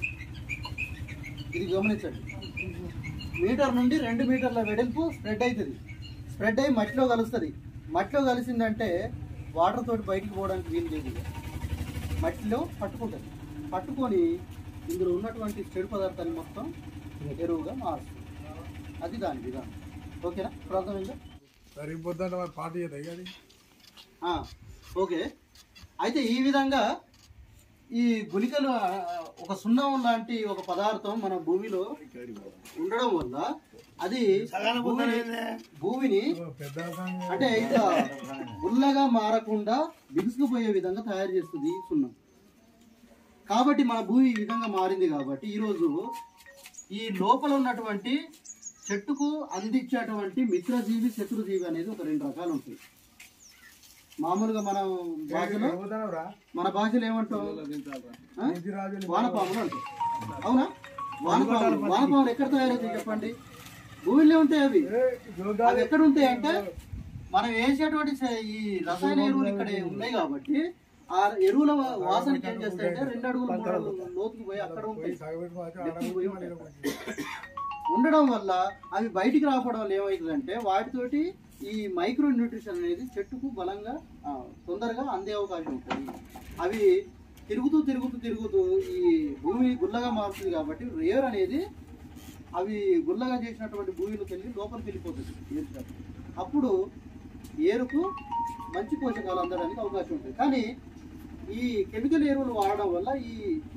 ఇది గమనించండి మీటర్ నుండి రెండు మీటర్ల వెడల్పు స్ప్రెడ్ అవుతుంది స్ప్రెడ్ అయ్యి మట్టిలో కలుస్తుంది మట్టిలో కలిసిందంటే వాటర్ తోటి బయటికి పోవడానికి వీలు లేదు ఇక. మట్టిలో పట్టుకుంటుంది పట్టుకొని ఇందులో ఉన్నటువంటి చెడు పదార్థాన్ని మొత్తం ఎరువుగా మారుస్తుంది అది దాని విధానం ఓకేనా ఇప్పుడు అర్థమైందా సరిపోద్దంటే మరి పార్టీ చేయదు కానీ ఆ, ఓకే అయితే ఈ విధంగా ఈ గుళికలు ఆ, ఒక సున్నం లాంటి ఒక పదార్థం మన భూమిలో ఉండడం వల్ల అది భూమిని భూమిని పెద్ద అంటే ఇట్లా గుల్లగా మారకుండా బిగుసుకుపోయే విధంగా తయారు చేస్తుంది ఈ సున్నం కాబట్టి మన భూమి ఈ విధంగా మారింది కాబట్టి ఈరోజు ఈ లోపల ఉన్నటువంటి చెట్టుకు అందించేటువంటి మిత్రజీవి శత్రుజీవి అనేది ఒక రెండు రకాలు ఉంటాయి మామూలుగా మనం భాషలో రా మన భాషలో ఏమంటాం ఆ? ఇది రాజు వానపాములు అంటాం అవునా వానపాములు వానపాములు ఎక్కడ తయారవుతాయి చెప్పండి భూమిలో ఉంటాయి అవి అవి ఎక్కడ ఉంటాయి అంటే మనం వేసేటువంటి స- ఈ రసాయన ఎరువులు ఇక్కడ ఉన్నాయి కాబట్టి ఆ ఎరువుల వా- వాసనకి ఏం చేస్తాయంటే రెండు అడుగులు మూడు అడుగులు లోతుకు పోయి అక్కడ ఉంటాయి ఎత్తుకు పోయి ఉంటాయి. ఉండడం వల్ల అవి బయటికి రాకపోవడం వల్ల ఏమవుతుందంటే వాటితోటి ఈ మైక్రో న్యూట్రిషన్ అనేది చెట్టుకు బలంగా ఆ, తొందరగా అందే అవకాశం ఉంటుంది అవి తిరుగుతూ తిరుగుతూ తిరుగుతూ ఈ భూమి గుల్లగా మారుతుంది కాబట్టి రేర్ అనేది అవి గుల్లగా చేసినటువంటి భూమిలోకి వెళ్ళి లోపలికి వెళ్ళిపోతుంది ఏరుకు. అప్పుడు ఏరుకు మంచి పోషకాలు అందడానికి అవకాశం ఉంటుంది కానీ ఈ కెమికల్ ఎరువులు వాడడం వల్ల ఈ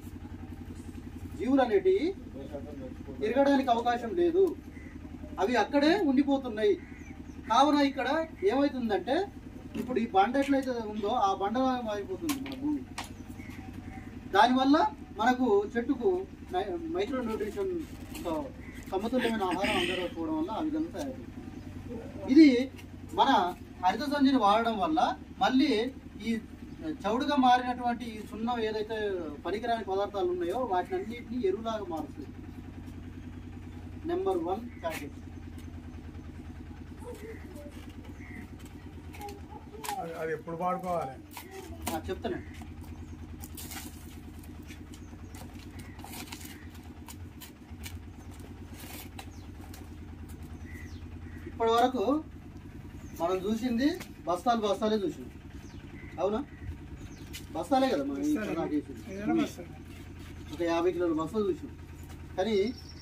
జీవులు అనేటివి తిరగడానికి అవకాశం లేదు అవి అక్కడే ఉండిపోతున్నాయి కావున ఇక్కడ ఏమవుతుందంటే ఇప్పుడు ఈ బండ ఎట్లయితే ఉందో ఆ బండలాగా మారిపోతుంది మన భూమి దానివల్ల మనకు చెట్టుకు నై- మైక్రో న్యూట్రిషన్ తో సమతుల్యమైన ఆహారం అందకపోవడం వల్ల ఆ విధంగా తయారవుతుంది ఇది మన హరిత సంచిని వాడడం వల్ల మళ్ళీ ఈ చౌడుగా మారినటువంటి ఈ సున్నం ఏదైతే పనికిరాని పదార్థాలు ఉన్నాయో వాటిని అన్నింటినీ ఎరువులాగా మారుస్తుంది నెంబర్ వన్ ప్యాకెట్ అది- అది ఎప్పుడు వాడుకోవాలి ఆ, చెప్తానండి ఇప్పటి వరకు మనం చూసింది బస్తాలు బస్తాలే చూసినాం అవునా బస్తాలే కదా మనం ఇప్పుడు నాకు వేసింది. ఒక యాభై కిలోల బస్తాలు చూసినాం కానీ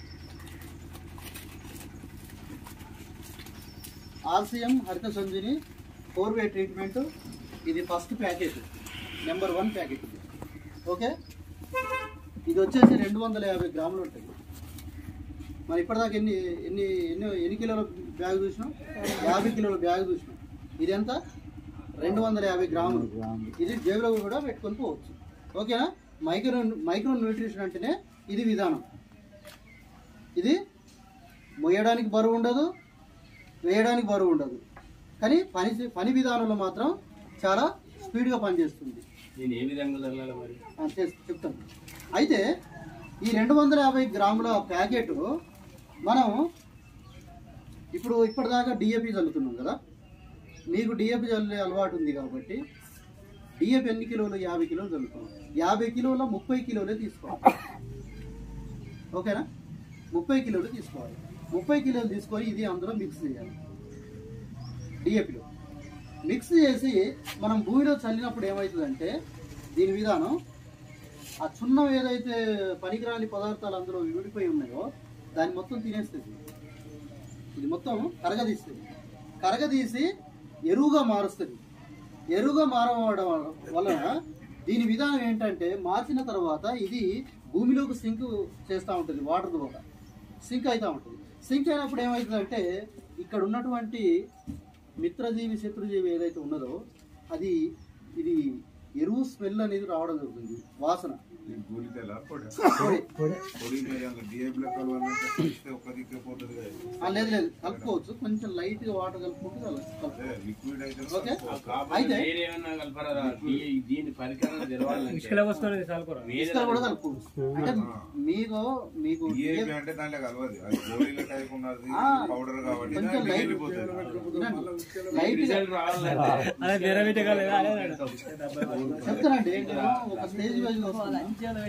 RCM Harit Sanjivani four way treatment ఇది first packet number one packet ఇది ఓకే ఇది వచ్చేసి రెండు వందల యాభై గ్రాములు ఉంటాయి మరి ఇప్పటిదాకా ఎన్ని ఎన్ని ఎన్ని ఎన్ని కిలోల బ్యాగ్ చూసినాం యాభై కిలోల బ్యాగ్ చూసినాం ఇది ఎంత రెండు వందల యాభై గ్రాములు ఇది జేబులో కూడా పెట్టుకొని పోవచ్చు ఓకేనా మైక్రో మైక్రో న్యూట్రిషన్ అంటేనే ఇది విధానం ఇది మొయ్యడానికి బరువు ఉండదు వేయడానికి బరువు ఉండదు కానీ పని పని విధానంలో మాత్రం చాలా స్పీడ్గా పనిచేస్తుంది నేను ఏ విధంగా చల్లాలి మరి ఆ, చేస్- చెప్తాను అయితే ఈ రెండు వందల యాభై గ్రాముల ప్యాకెట్ మనం ఇప్పుడు ఇప్పటిదాకా డిఏపి చల్లుతున్నాం కదా మీకు డిఏపి చల్లే అలవాటు ఉంది కాబట్టి డిఏపి ఎన్ని కిలోలు యాభై కిలోలు చల్లుతాం యాభై కిలోల ముప్పై కిలోలే తీసుకోవాలి ఓకేనా ముప్పై కిలోలు తీసుకోవాలి ముప్పై కిలోలు తీసుకొని ఇది అందులో మిక్స్ చేయాలి డిఏపిలో మిక్స్ చేసి మనం భూమిలో చల్లినప్పుడు ఏమవుతుందంటే దీని విధానం ఆ చున్నం ఏదైతే పనికిరాని పదార్థాలు అందులో విడిపోయి ఉన్నాయో దాన్ని మొత్తం తినేస్తుంది ఇది మొత్తం కరగదీస్తుంది కరగదీసి ఎరువుగా మారుస్తుంది ఎరువుగా మారవడం వలన దీని విధానం ఏంటంటే మార్చిన తర్వాత ఇది భూమిలోకి సింక్ చేస్తూ ఉంటుంది వాటర్ ద్వారా సింక్ అవుతూ ఉంటుంది సింక్ అయినప్పుడు ఏమవుతుందంటే ఇక్కడ ఉన్నటువంటి మిత్రజీవి శత్రుజీవి ఏదైతే ఉన్నదో అది ఇది ఎరువు స్మెల్ అనేది రావడం జరుగుతుంది వాసన గోలికల పొడి పొడి. పొడి డిఏబిలో కలవాలంటే కలిస్తే ఒక్క దిక్కే పోతుంది కదా ఇది. ఆ, లేదు లేదు కలుపుకోవచ్చు కొంచెం లైట్ గా వాటర్ కలుపుకుంటే కలు- అదే కలుపుకోవచ్చు లిక్విడ్ అయితే ఓకే కాకపోతే అయితే వేరేమన్నా కలపరా దీ- దీని పరికరం తెలవాలంటే వేరే ఇసుక కూడా కలుపుకోవచ్చు అంటే మీకు మీకు డిఏబి అంటే దాంట్లో కలవదు అది గోళీల టైప్ ఉన్నది ఆ, పౌడర్ కాబట్టి కొంచెం దాంట్లో లైట్ వెళ్ళిపోతుంది లైట్ గా రిజల్ట్ రావాలంటే చెప్తానండి నేను ఒక స్టేజ్ వైజ్ వస్తున్నా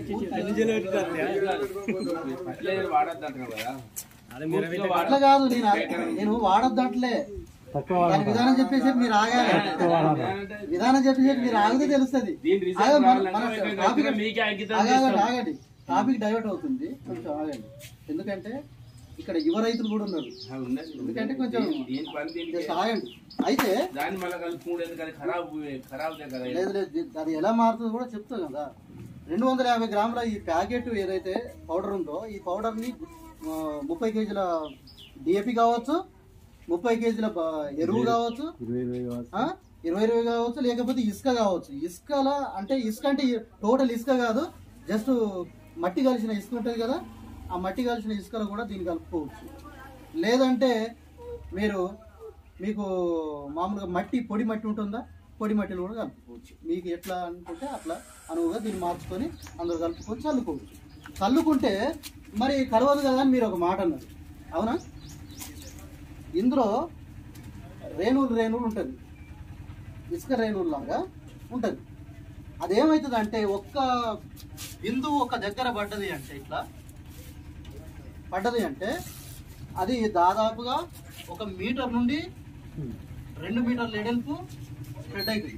ఫర్టిలైజర్ వాడద్దు అంటారు కదా పూర్తిగా అట్లా వాడద్దు. కాదు నేను నేను వాడొద్దంటలే దాని విధానం చెప్పేసి మీరు ఆగాలి విధానం చెప్పేసి మీరు ఆగితే తెలుస్తుంది దీని రిజల్ట్ ఆగ- మన- రావాలంటే మన మీకు టాపిక్ మీకే అంకితం ఆగండి చేస్తాం. ఆగండి టాపిక్ డైవర్ట్ అవుతుంది కొంచెం ఆగండి ఎందుకంటే ఇక్కడ యువ రైతులు కూడా ఉన్నారు ఆ, ఉన్నది. ఎందుకంటే కొంచెం దీని- దీని పని దీనికి జస్ట్ ఆగండి అయితే దాన్ని మళ్ళీ కలుపుకుంటే ఎందుకంటే ఖరాబ్ ఖరాబ్ కదా లేదు లేదు అది ఎలా మారుతుందో కూడా చెప్తా కదా రెండు వందల యాభై గ్రాముల ఈ ప్యాకెట్ ఏదైతే పౌడర్ ఉందో ఈ పౌడర్ని ఆ, ముప్పై కేజీల డిఏపి కావచ్చు ముప్పై కేజీల బ- ఎరువు కావచ్చు ఆ, ఇరవై ఇరవై కావచ్చు లేకపోతే ఇసుక కావచ్చు ఇసుకల అంటే ఇసుక అంటే టోటల్ ఇసుక కాదు జస్ట్ మట్టి కలిసిన ఇసుక ఉంటుంది కదా ఆ మట్టి కలిసిన ఇసుకలో కూడా దీన్ని కలుపుకోవచ్చు లేదంటే మీరు మీకు మామూలుగా మట్టి పొడి మట్టి ఉంటుందా పొడి మట్టిలో కూడా కలుపుకోవచ్చు మీకు ఎట్లా అనుకుంటే అట్లా అనువుగా దీన్ని మార్చుకొని అందులో కలుపుకొని చల్లుకోవచ్చు చల్లుకుంటే మరి కలవదు కదా అని మీరు ఒక మాట అన్నారు అవునా ఇందులో రేణువులు రేణువులు ఉంటుంది ఇసుక రేణువులాగా ఉంటుంది అదేమవుతుంది అంటే ఒక్క బిందువు ఒక దగ్గర పడ్డది అంటే ఇట్లా పడ్డది అంటే అది దాదాపుగా ఒక మీటర్ నుండి రెండు మీటర్ల ఎడల్పు స్ప్రెడ్ అవుతుంది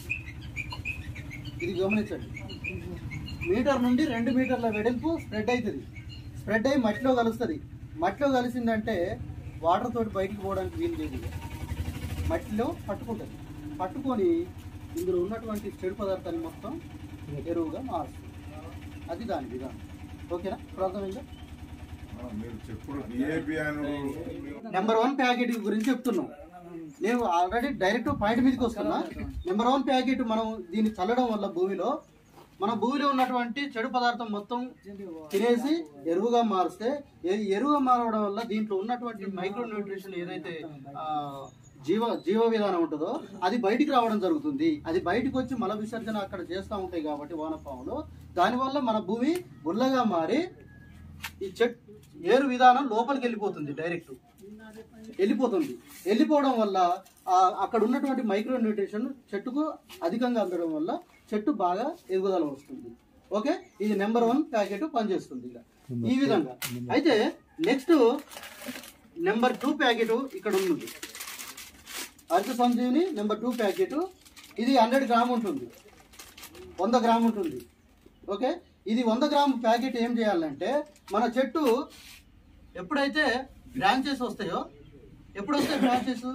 ఇది గమనించండి మీటర్ నుండి రెండు మీటర్ల వెడల్పు స్ప్రెడ్ అవుతుంది స్ప్రెడ్ అయ్యి మట్టిలో కలుస్తుంది మట్టిలో కలిసిందంటే వాటర్ తోటి బయటికి పోవడానికి వీలు లేదు ఇక. మట్టిలో పట్టుకుంటుంది పట్టుకొని ఇందులో ఉన్నటువంటి చెడు పదార్థాన్ని మొత్తం ఎరువుగా మారుస్తుంది అది దాని విధానం ఓకేనా ఇప్పుడు అర్థమైందా ఆ, మీరు చెప్పుడు డిఏబి అని నెంబర్ వన్ ప్యాకెట్ గురించి చెప్తున్నాం నేను ఆల్రెడీ డైరెక్ట్ పాయింట్ మీదకి వస్తున్నా నెంబర్ వన్ ప్యాకెట్ మనం దీన్ని చల్లడం వల్ల భూమిలో మన భూమిలో ఉన్నటువంటి చెడు పదార్థం మొత్తం తినేసి ఎరువుగా మారిస్తే ఏ- ఎరువుగా మారడం వల్ల దీంట్లో ఉన్నటువంటి మైక్రో న్యూట్రిషన్ ఏదైతే ఆ, జీవ జీవ విధానం ఉంటుందో అది బయటికి రావడం జరుగుతుంది అది బయటకు వచ్చి మల విసర్జన అక్కడ చేస్తూ ఉంటాయి కాబట్టి వానపాములు దానివల్ల మన భూమి గుల్లగా మారి ఈ చెట్ ఏరు విధానం లోపలికి వెళ్ళిపోతుంది డైరెక్ట్ వెళ్ళిపోతుంది వెళ్ళిపోవడం వల్ల ఆ అక్కడ ఉన్నటువంటి మైక్రో న్యూట్రిషన్ చెట్టుకు అధికంగా అందడం వల్ల చెట్టు బాగా ఎదుగుదల వస్తుంది ఓకే ఇది నెంబర్ వన్ ప్యాకెట్ పనిచేస్తుంది ఇక ఈ విధంగా అయితే నెక్స్ట్ నెంబర్ టూ ప్యాకెట్ ఇక్కడ ఉంది అర్ధ సంజీవిని నెంబర్ టూ ప్యాకెట్ ఇది హండ్రెడ్ గ్రామ్ ఉంటుంది వంద గ్రామ్ ఉంటుంది ఓకే ఇది వంద గ్రామ్ ప్యాకెట్ ఏం చేయాలంటే మన చెట్టు ఎప్పుడైతే బ్రాంచెస్ వస్తాయో ఎప్పుడు వస్తాయి బ్రాంచెస్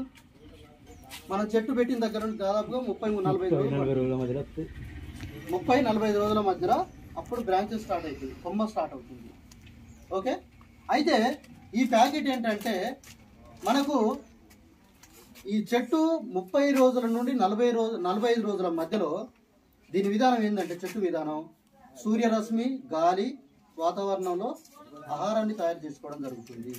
మన చెట్టు పెట్టిన దగ్గర నుండి దాదాపుగా ముప్పై నలభై ఐదు రోజులు పడుతుంది. ముప్పై నలభై ఐదు రోజుల మధ్యలో అప్పుడు బ్రాంచెస్ స్టార్ట్ అవుతుంది కొమ్మ స్టార్ట్ అవుతుంది ఓకే అయితే ఈ ప్యాకెట్ ఏంటంటే మనకు ఈ చెట్టు ముప్పై రోజుల నుండి నలభై రోజు నలభై ఐదు రోజుల మధ్యలో దీని విధానం ఏంటంటే చెట్టు విధానం సూర్యరశ్మి గాలి వాతావరణంలో ఆహారాన్ని తయారు చేసుకోవడం జరుగుతుంది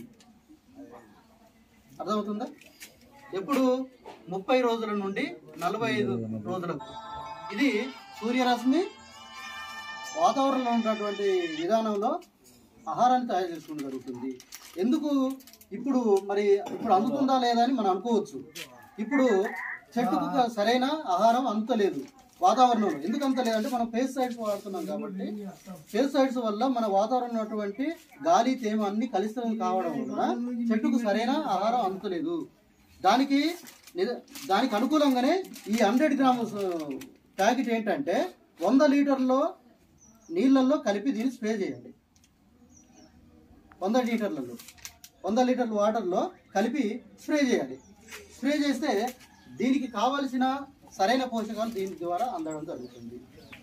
అర్థమవుతుందా ఎప్పుడు ముప్పై రోజుల నుండి నలభై ఐదు రోజులకు ఇది సూర్యరశ్మి వాతావరణంలో ఉన్నటువంటి విధానంలో ఆహారాన్ని తయారు చేసుకోవడం జరుగుతుంది ఎందుకు ఇప్పుడు మరి ఇప్పుడు అందుతుందా లేదా అని మనం అనుకోవచ్చు ఇప్పుడు చెట్టుకు సరైన ఆహారం అందుతలేదు వాతావరణంలో ఎందుకు అంత లేదంటే మనం పేస్టిసైడ్స్ వాడుతున్నాం కాబట్టి పేస్టిసైడ్స్ వల్ల మన వాతావరణంలో ఉన్నటువంటి గాలి తేమ అన్ని కలుషితం కావడం వల్ల చెట్టుకు సరైన ఆహారం అందుతలేదు దానికి నిజ- దానికి అనుకూలంగానే ఈ హండ్రెడ్ గ్రామ్స్ ప్యాకెట్ ఏంటంటే వంద లీటర్లో నీళ్ళల్లో కలిపి దీన్ని స్ప్రే చేయాలి వంద లీటర్లలో వంద లీటర్ల వాటర్లో కలిపి స్ప్రే చేయాలి స్ప్రే చేస్తే దీనికి కావలసిన సరైన పోషకాలు దీని ద్వారా అందడం జరుగుతుంది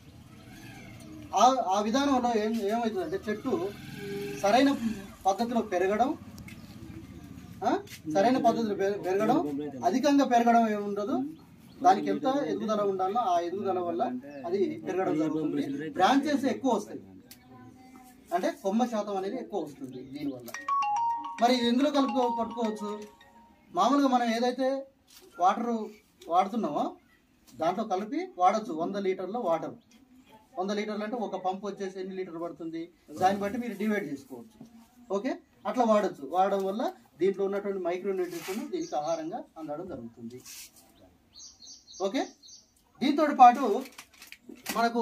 ఆ ఆ విధానంలో ఏం ఏమవుతుందంటే చెట్టు సరైన పద్ధతిలో పెరగడం ఆ? సరైన పద్ధతిలో పెర- పెరగడం అధికంగా పెరగడం ఏముండదు దానికి ఎంత ఎదుగుదల ఉండాలో ఆ ఎదుగుదల వల్ల అది పెరగడం జరుగుతుంది బ్రాంచెస్ ఎక్కువ వస్తాయి అంటే కొమ్మ శాతం అనేది ఎక్కువ వస్తుంది దీనివల్ల మరి ఇది ఎందులో కలుపుకో కొట్టుకోవచ్చు మామూలుగా మనం ఏదైతే వాటర్ వాడుతున్నామో దాంట్లో కలిపి వాడచ్చు వంద లీటర్ల వాటర్ వంద లీటర్లు అంటే ఒక పంప్ వచ్చేసి ఎన్ని లీటర్లు పడుతుంది దాన్ని బట్టి మీరు డివైడ్ చేసుకోవచ్చు ఓకే అట్లా వాడచ్చు వాడడం వల్ల దీంట్లో ఉన్నటువంటి మైక్రో న్యూట్రిషన్ దీనికి ఆహారంగా అందడం జరుగుతుంది ఓకే దీంతో పాటు మనకు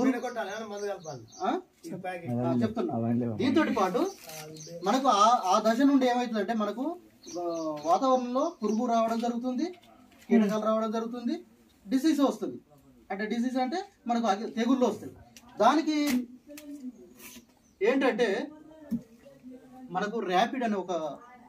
ఆ? ఆ, చెప్తున్నా దీంతో పాటు మనకు ఆ ఆ దశ నుండి ఏమవుతుందంటే మనకు ఆ, వాతావరణంలో పురుగు రావడం జరుగుతుంది కీటకాలు రావడం జరుగుతుంది డిసీజ్ వస్తుంది అంటే డిసీజ్ అంటే మనకు అగి- తెగుళ్ళు వస్తాయి దానికి ఏంటంటే మనకు ర్యాపిడ్ అనే ఒక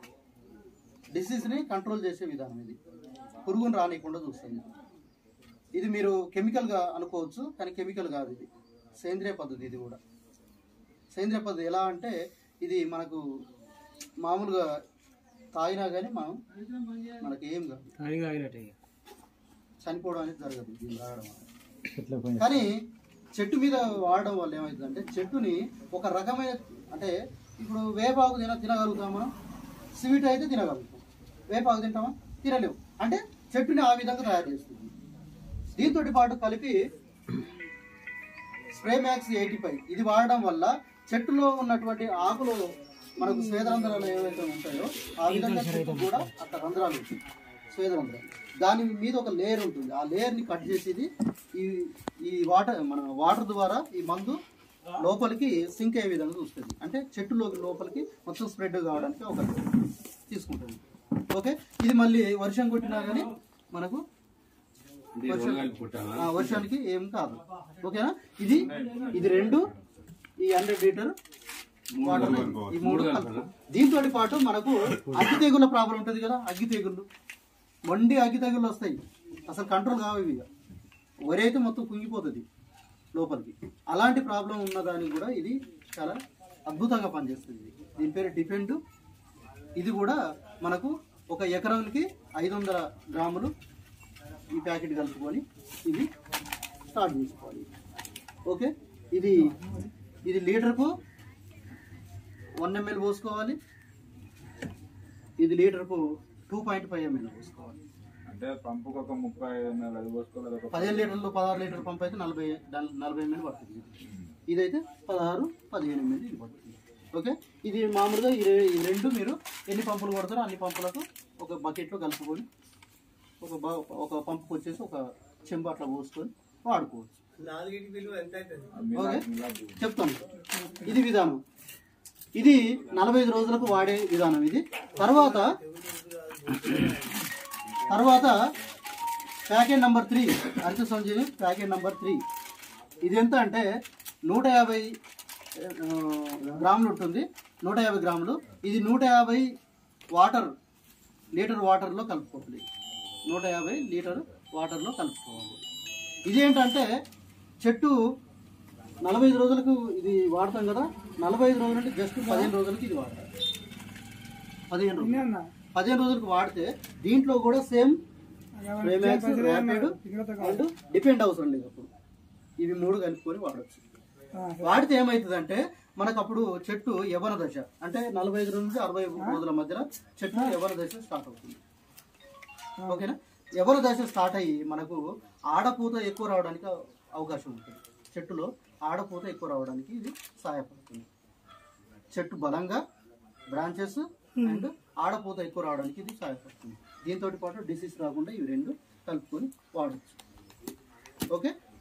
డిసీజ్ని కంట్రోల్ చేసే విధానం ఇది పురుగును రానియకుండా చూస్తుంది ఇది మీరు కెమికల్గా అనుకోవచ్చు కానీ కెమికల్ కాదు ఇది సేంద్రియ పద్ధతి ఇది కూడా సేంద్రియ పద్ధతి ఎలా అంటే ఇది మనకు మామూలుగా తాగినా కానీ మనం మనకి ఏం కాదు తాగి తాగినట్టే ఇక. చనిపోవడం అనేది జరగదు దీన్ని తాగడం వల్ల కానీ చెట్టు మీద వాడడం వల్ల ఏమవుతుందంటే చెట్టుని ఒక రకమైన అంటే ఇప్పుడు వేపాకు తిన తినగలుగుతాం మనం స్వీట్ అయితే తినగలుగుతాం వేపాకు తింటామా తినలేము అంటే చెట్టుని ఆ విధంగా తయారు చేస్తుంది దీంతో పాటు కలిపి స్ప్రే మ్యాక్స్ ఎయిటీ ఫైవ్ ఇది వాడడం వల్ల చెట్టులో ఉన్నటువంటి ఆకులు మనకు స్వేదరంధ్రాలు ఏవైతే ఉంటాయో ఆ విధంగా చెట్టు కూడా అక్కడ రంధ్రాలు ఉంటాయి స్వేదరంధ్రాలు దాని మీద ఒక లేయర్ ఉంటుంది ఆ లేయర్ని కట్ చేసేది ఈ ఈ వాటర్ మన వాటర్ ద్వారా ఈ మందు లోపలికి సింక్ అయ్యే విధంగా చూస్తుంది అంటే చెట్టులోకి లోపలికి మొత్తం స్ప్రెడ్ కావడానికి ఒక తీసుకుంటుంది ఓకే ఇది మళ్ళీ వర్షం కొట్టినా కానీ మనకు వర్షం ఆ, వర్షానికి ఏం కాదు ఓకేనా ఇది ఇది రెండు ఈ హండ్రెడ్ లీటర్ వాటర్ ఈ మూడు కలుపు. దీంతో పాటు మనకు అగ్గి తెగుళ్ళ ప్రాబ్లం ఉంటుంది కదా అగ్గి తెగుళ్ళు మొండి అగ్గి తెగుళ్ళు వస్తాయి అసలు కంట్రోల్ కావు ఇవి ఇక. వరి అయితే మొత్తం కుంగిపోతుంది లోపలికి అలాంటి ప్రాబ్లం ఉన్నదానికి కూడా ఇది చాలా అద్భుతంగా పనిచేస్తుంది ఇది. దీని పేరు డిపెండ్ ఇది కూడా మనకు ఒక ఎకరానికి ఐదు వందల గ్రాములు ఈ ప్యాకెట్ కలుపుకొని ఇది స్టార్ట్ చేసుకోవాలి ఓకే ఇది ఇది లీటర్కు వన్ ఎంఎల్ పోసుకోవాలి ఇది లీటర్కు టూ పాయింట్ ఫైవ్ ఎంఎల్ పోసుకోవాలి అంటే పంపుకు ఒక ముప్పై ఎంఎల్ అది పోసుకోవాలి ఒక పదిహేను లీటర్లు పదహారు లీటర్ పంప్ అయితే నలభై నల్- నలభై ఎంఎల్ పడుతుంది ఇదైతే పదహారు పదిహేను ఎంఎల్ ఇది పడుతుంది ఓకే ఇది మామూలుగా ఈ రె- ఈ రెండు మీరు ఎన్ని పంపులు కొడతారో అన్ని పంపులకు ఒక బకెట్లో కలుపుకొని ఒక బా ఒక పంపుకి వచ్చేసి ఒక చెంబు అట్లా పోసుకొని వాడుకోవచ్చు ఓకే చెప్తాను ఇది విధానం ఇది నలభై ఐదు రోజులకు వాడే విధానం ఇది తర్వాత తర్వాత packet number three Harit Sanjivani packet number three ఇది ఎంత అంటే నూట యాభై ఆ, గ్రాములు ఉంటుంది నూట యాభై గ్రాములు ఇది నూట యాభై వాటర్ లీటర్ వాటర్లో కలుపుకోవాలి నూట యాభై లీటర్ వాటర్లో కలుపుకోవాలి ఇదేంటంటే చెట్టు నలభై ఐదు రోజులకు ఇది వాడతాం కదా నలభై ఐదు రోజులు అంటే జస్ట్ పదిహేను రోజులకి ఇది వాడతాం పదిహేను రోజులు పదిహేను రోజులకు వాడితే దీంట్లో కూడా same Remax rapid and depend అవసరం లేదు అప్పుడు ఇవి మూడు కలుపుకొని వాడచ్చు వాడితే ఏమవుతుందంటే మనకు అప్పుడు చెట్టు యవన దశ అంటే నలభై ఐదు నుంచి అరవై రోజుల మధ్యలో చెట్టు యవన దశ స్టార్ట్ అవుతుంది ఓకేనా యవన దశ స్టార్ట్ అయ్యి మనకు ఆడపూత ఎక్కువ రావడానికి అవకాశం ఉంటుంది చెట్టులో ఆడపూత ఎక్కువ రావడానికి ఇది సహాయపడుతుంది చెట్టు బలంగా బ్రాంచెస్ అండ్ ఆడపూత ఎక్కువ రావడానికి ఇది సహాయపడుతుంది దీంతో పాటు డిసీజ్ రాకుండా ఇవి రెండు కలుపుకొని వాడచ్చు ఓకే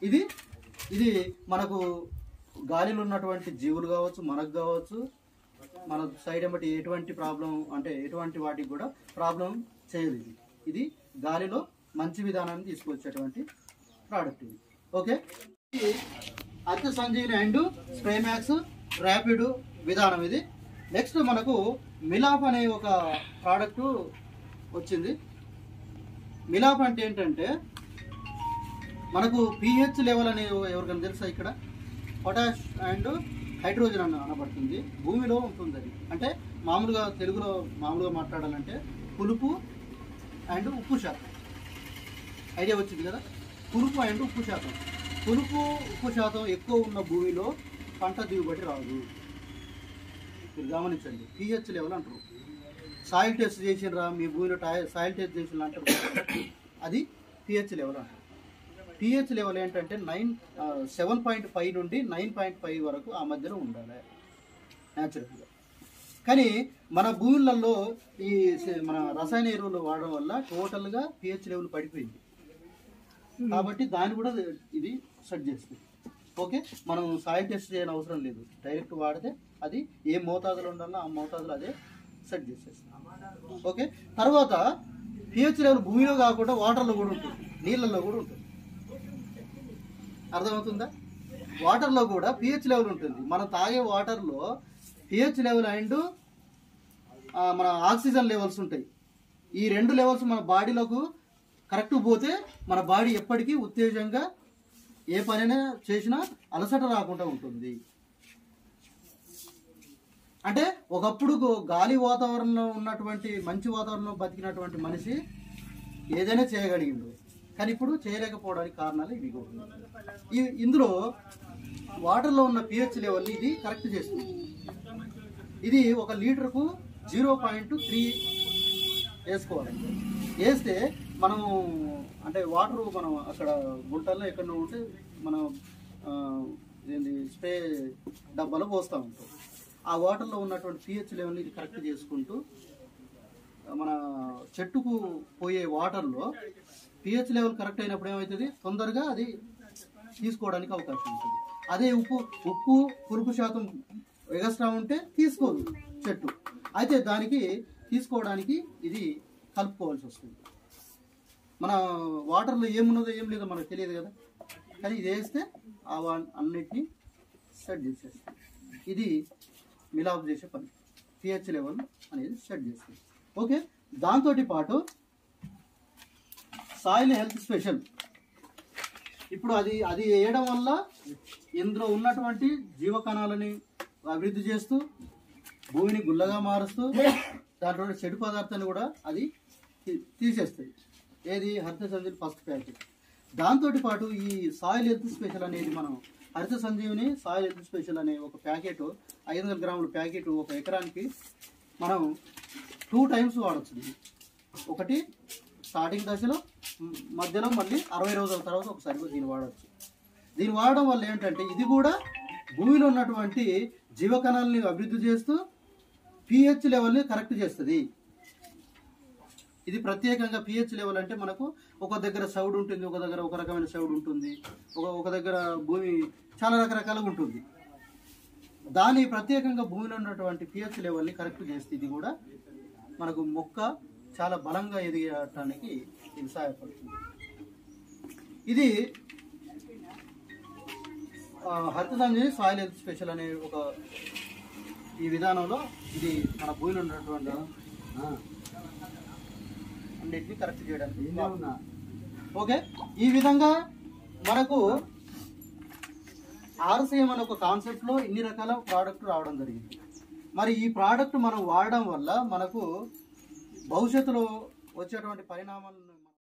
ఇది మనకు గాలిలో ఉన్నటువంటి జీవులు కావచ్చు మనకు కావచ్చు మన సైడ్ బట్టి ఎటువంటి ప్రాబ్లం అంటే ఎటువంటి వాటికి కూడా ప్రాబ్లం చేయదు ఇది ఇది గాలిలో మంచి విధానాన్ని తీసుకొచ్చేటువంటి ప్రోడక్ట్ ఇది ఓకే ఇది అత్య సంజీవిని అండ్ స్ప్రేమాక్స్ ర్యాపిడ్ విధానం ఇది నెక్స్ట్ మనకు మిలాప్ అనే ఒక ప్రోడక్ట్ వచ్చింది మిలాప్ అంటే ఏంటంటే మనకు పిహెచ్ లెవెల్ అనే ఎవరికైనా తెలుసా ఇక్కడ పొటాష్ అండ్ హైడ్రోజన్ అని అనబడుతుంది భూమిలో ఉంటుంది అది అంటే మామూలుగా తెలుగులో మామూలుగా మాట్లాడాలంటే పులుపు అండ్ ఉప్పు శాతం ఐడియా వచ్చింది కదా పులుపు అండ్ ఉప్పు శాతం పులుపు ఉప్పు శాతం ఎక్కువ ఉన్న భూమిలో పంట దిగుబడి రాదు మీరు గమనించండి పిహెచ్ లెవెల్ అంటారు సాయిల్ టెస్ట్ చేసినరా మీ భూమిలో టా- సాయిల్ టెస్ట్ చేసిన అంటారు అది పిహెచ్ లెవెల్ అంటారు పిహెచ్ లెవెల్ ఏంటంటే నైన్ సెవెన్ పాయింట్ ఫైవ్ నుండి నైన్ పాయింట్ ఫైవ్ వరకు ఆ మధ్యలో ఉండాలి న్యాచురల్గా కానీ మన భూములలో ఈ సే- మన రసాయన ఎరువులు వాడడం వల్ల టోటల్గా పిహెచ్ లెవెల్ పడిపోయింది కాబట్టి దాన్ని కూడా ఇది సెట్ చేస్తుంది ఓకే మనం సాయిల్ టెస్ట్ చేయని అవసరం లేదు డైరెక్ట్ వాడితే అది ఏ మోతాదులో ఉండాలో ఆ మోతాదులో అదే సెట్ చేసేస్తుంది ఓకే తర్వాత పిహెచ్ లెవెల్ భూమిలో కాకుండా వాటర్లో కూడా ఉంటుంది నీళ్ళల్లో కూడా ఉంటుంది అర్థమవుతుందా వాటర్లో కూడా పిహెచ్ లెవెల్ ఉంటుంది మనం తాగే వాటర్లో పిహెచ్ లెవెల్ అండ్ ఆ, మన ఆక్సిజన్ లెవెల్స్ ఉంటాయి ఈ రెండు లెవెల్స్ మన బాడీలోకి కరెక్ట్ పోతే మన బాడీ ఎప్పటికీ ఉత్తేజంగా ఏ పనైనా చేసినా అలసట రాకుండా ఉంటుంది అంటే ఒకప్పుడు గో- గాలి వాతావరణంలో ఉన్నటువంటి మంచి వాతావరణంలో బతికినటువంటి మనిషి ఏదైనా చేయగలిగిండు కానీ ఇప్పుడు చేయలేకపోవడానికి కారణాలు ఇవి కూడా ఈ ఇందులో వాటర్లో ఉన్న పిహెచ్ లెవెల్ని ఇది కరెక్ట్ చేస్తుంది ఇది ఒక లీటర్కు జీరో పాయింట్ త్రీ వేసుకోవాలండి వేస్తే మనం అంటే వాటర్ మనం అక్కడ గుంటల్లో ఎక్కడ ఉంటే మనం ఆ, ఏంది స్ప్రే డబ్బాలో పోస్తూ ఉంటాం ఆ వాటర్లో ఉన్నటువంటి పిహెచ్ లెవెల్ని ఇది కరెక్ట్ చేసుకుంటూ మన చెట్టుకు పోయే వాటర్లో పిహెచ్ లెవెల్ కరెక్ట్ అయినప్పుడు ఏమవుతుంది తొందరగా అది తీసుకోవడానికి అవకాశం ఉంటుంది అదే ఉప్పు ఉప్పు పులుపు శాతం ఎగస్ట్రా ఉంటే తీసుకోదు చెట్టు అయితే దానికి తీసుకోవడానికి ఇది కలుపుకోవాల్సి వస్తుంది మన వాటర్లో ఏమున్నదో ఏం లేదో మనకు తెలియదు కదా కానీ ఇది వేస్తే ఆ వా- అన్నిటినీ సెట్ చేసేస్తుంది ఇది మిలాప్ చేసే పని పిహెచ్ లెవెల్ అనేది సెట్ చేస్తుంది ఓకే దాంతో పాటు సాయిల్ హెల్త్ స్పెషల్ ఇప్పుడు అది అది వేయడం వల్ల ఇందులో ఉన్నటువంటి జీవకణాలని అభివృద్ధి చేస్తూ భూమిని గుల్లగా మారుస్తూ దాంట్లో ఉన్న చెడు పదార్థాన్ని కూడా అది తీ- తీసేస్తుంది ఏది హరిత సంజీవి ఫస్ట్ ప్యాకెట్ దాంతో పాటు ఈ సాయిల్ హెల్త్ స్పెషల్ అనేది మనం హరిత సంజీవిని సాయిల్ హెల్త్ స్పెషల్ అనే ఒక ప్యాకెట్ ఐదు వందల గ్రాముల ప్యాకెట్ ఒక ఎకరానికి మనం టూ టైమ్స్ వాడచ్చు ఇది. ఒకటి స్టార్టింగ్ దశలో మ్, మధ్యలో మళ్ళీ అరవై రోజుల తర్వాత ఒకసారి దీన్ని వాడచ్చు దీన్ని వాడడం వల్ల ఏంటంటే ఇది కూడా భూమిలో ఉన్నటువంటి జీవకణాలని అభివృద్ధి చేస్తూ పిహెచ్ లెవెల్ని కరెక్ట్ చేస్తుంది ఇది ప్రత్యేకంగా పిహెచ్ లెవెల్ అంటే మనకు ఒక దగ్గర సౌడ్ ఉంటుంది ఒక దగ్గర ఒక రకమైన సౌడ్ ఉంటుంది ఒక ఒక దగ్గర భూమి చాలా రకరకాలుగా ఉంటుంది దాని ప్రత్యేకంగా భూమిలో ఉన్నటువంటి పిహెచ్ లెవెల్ని కరెక్ట్ చేస్తే ఇది కూడా మనకు మొక్క చాలా బలంగా ఎదిగటానికి ఇది సహాయపడుతుంది ఇది ఆ, హరిత సంజీవి సాయిల్ హెల్త్ స్పెషల్ అనే ఒక ఈ విధానంలో ఇది మన భూమిలో ఉన్నటువంటి ఆ, అన్నిటిని కరెక్ట్ చేయడానికి ఓకే ఈ విధంగా మనకు ఆర్సీఎం అనే ఒక కాన్సెప్ట్ లో ఇన్ని రకాల ప్రోడక్ట్ రావడం జరిగింది మరి ఈ ప్రోడక్ట్ మనం వాడడం వల్ల మనకు భవిష్యత్తులో వచ్చేటువంటి పరిణామాలను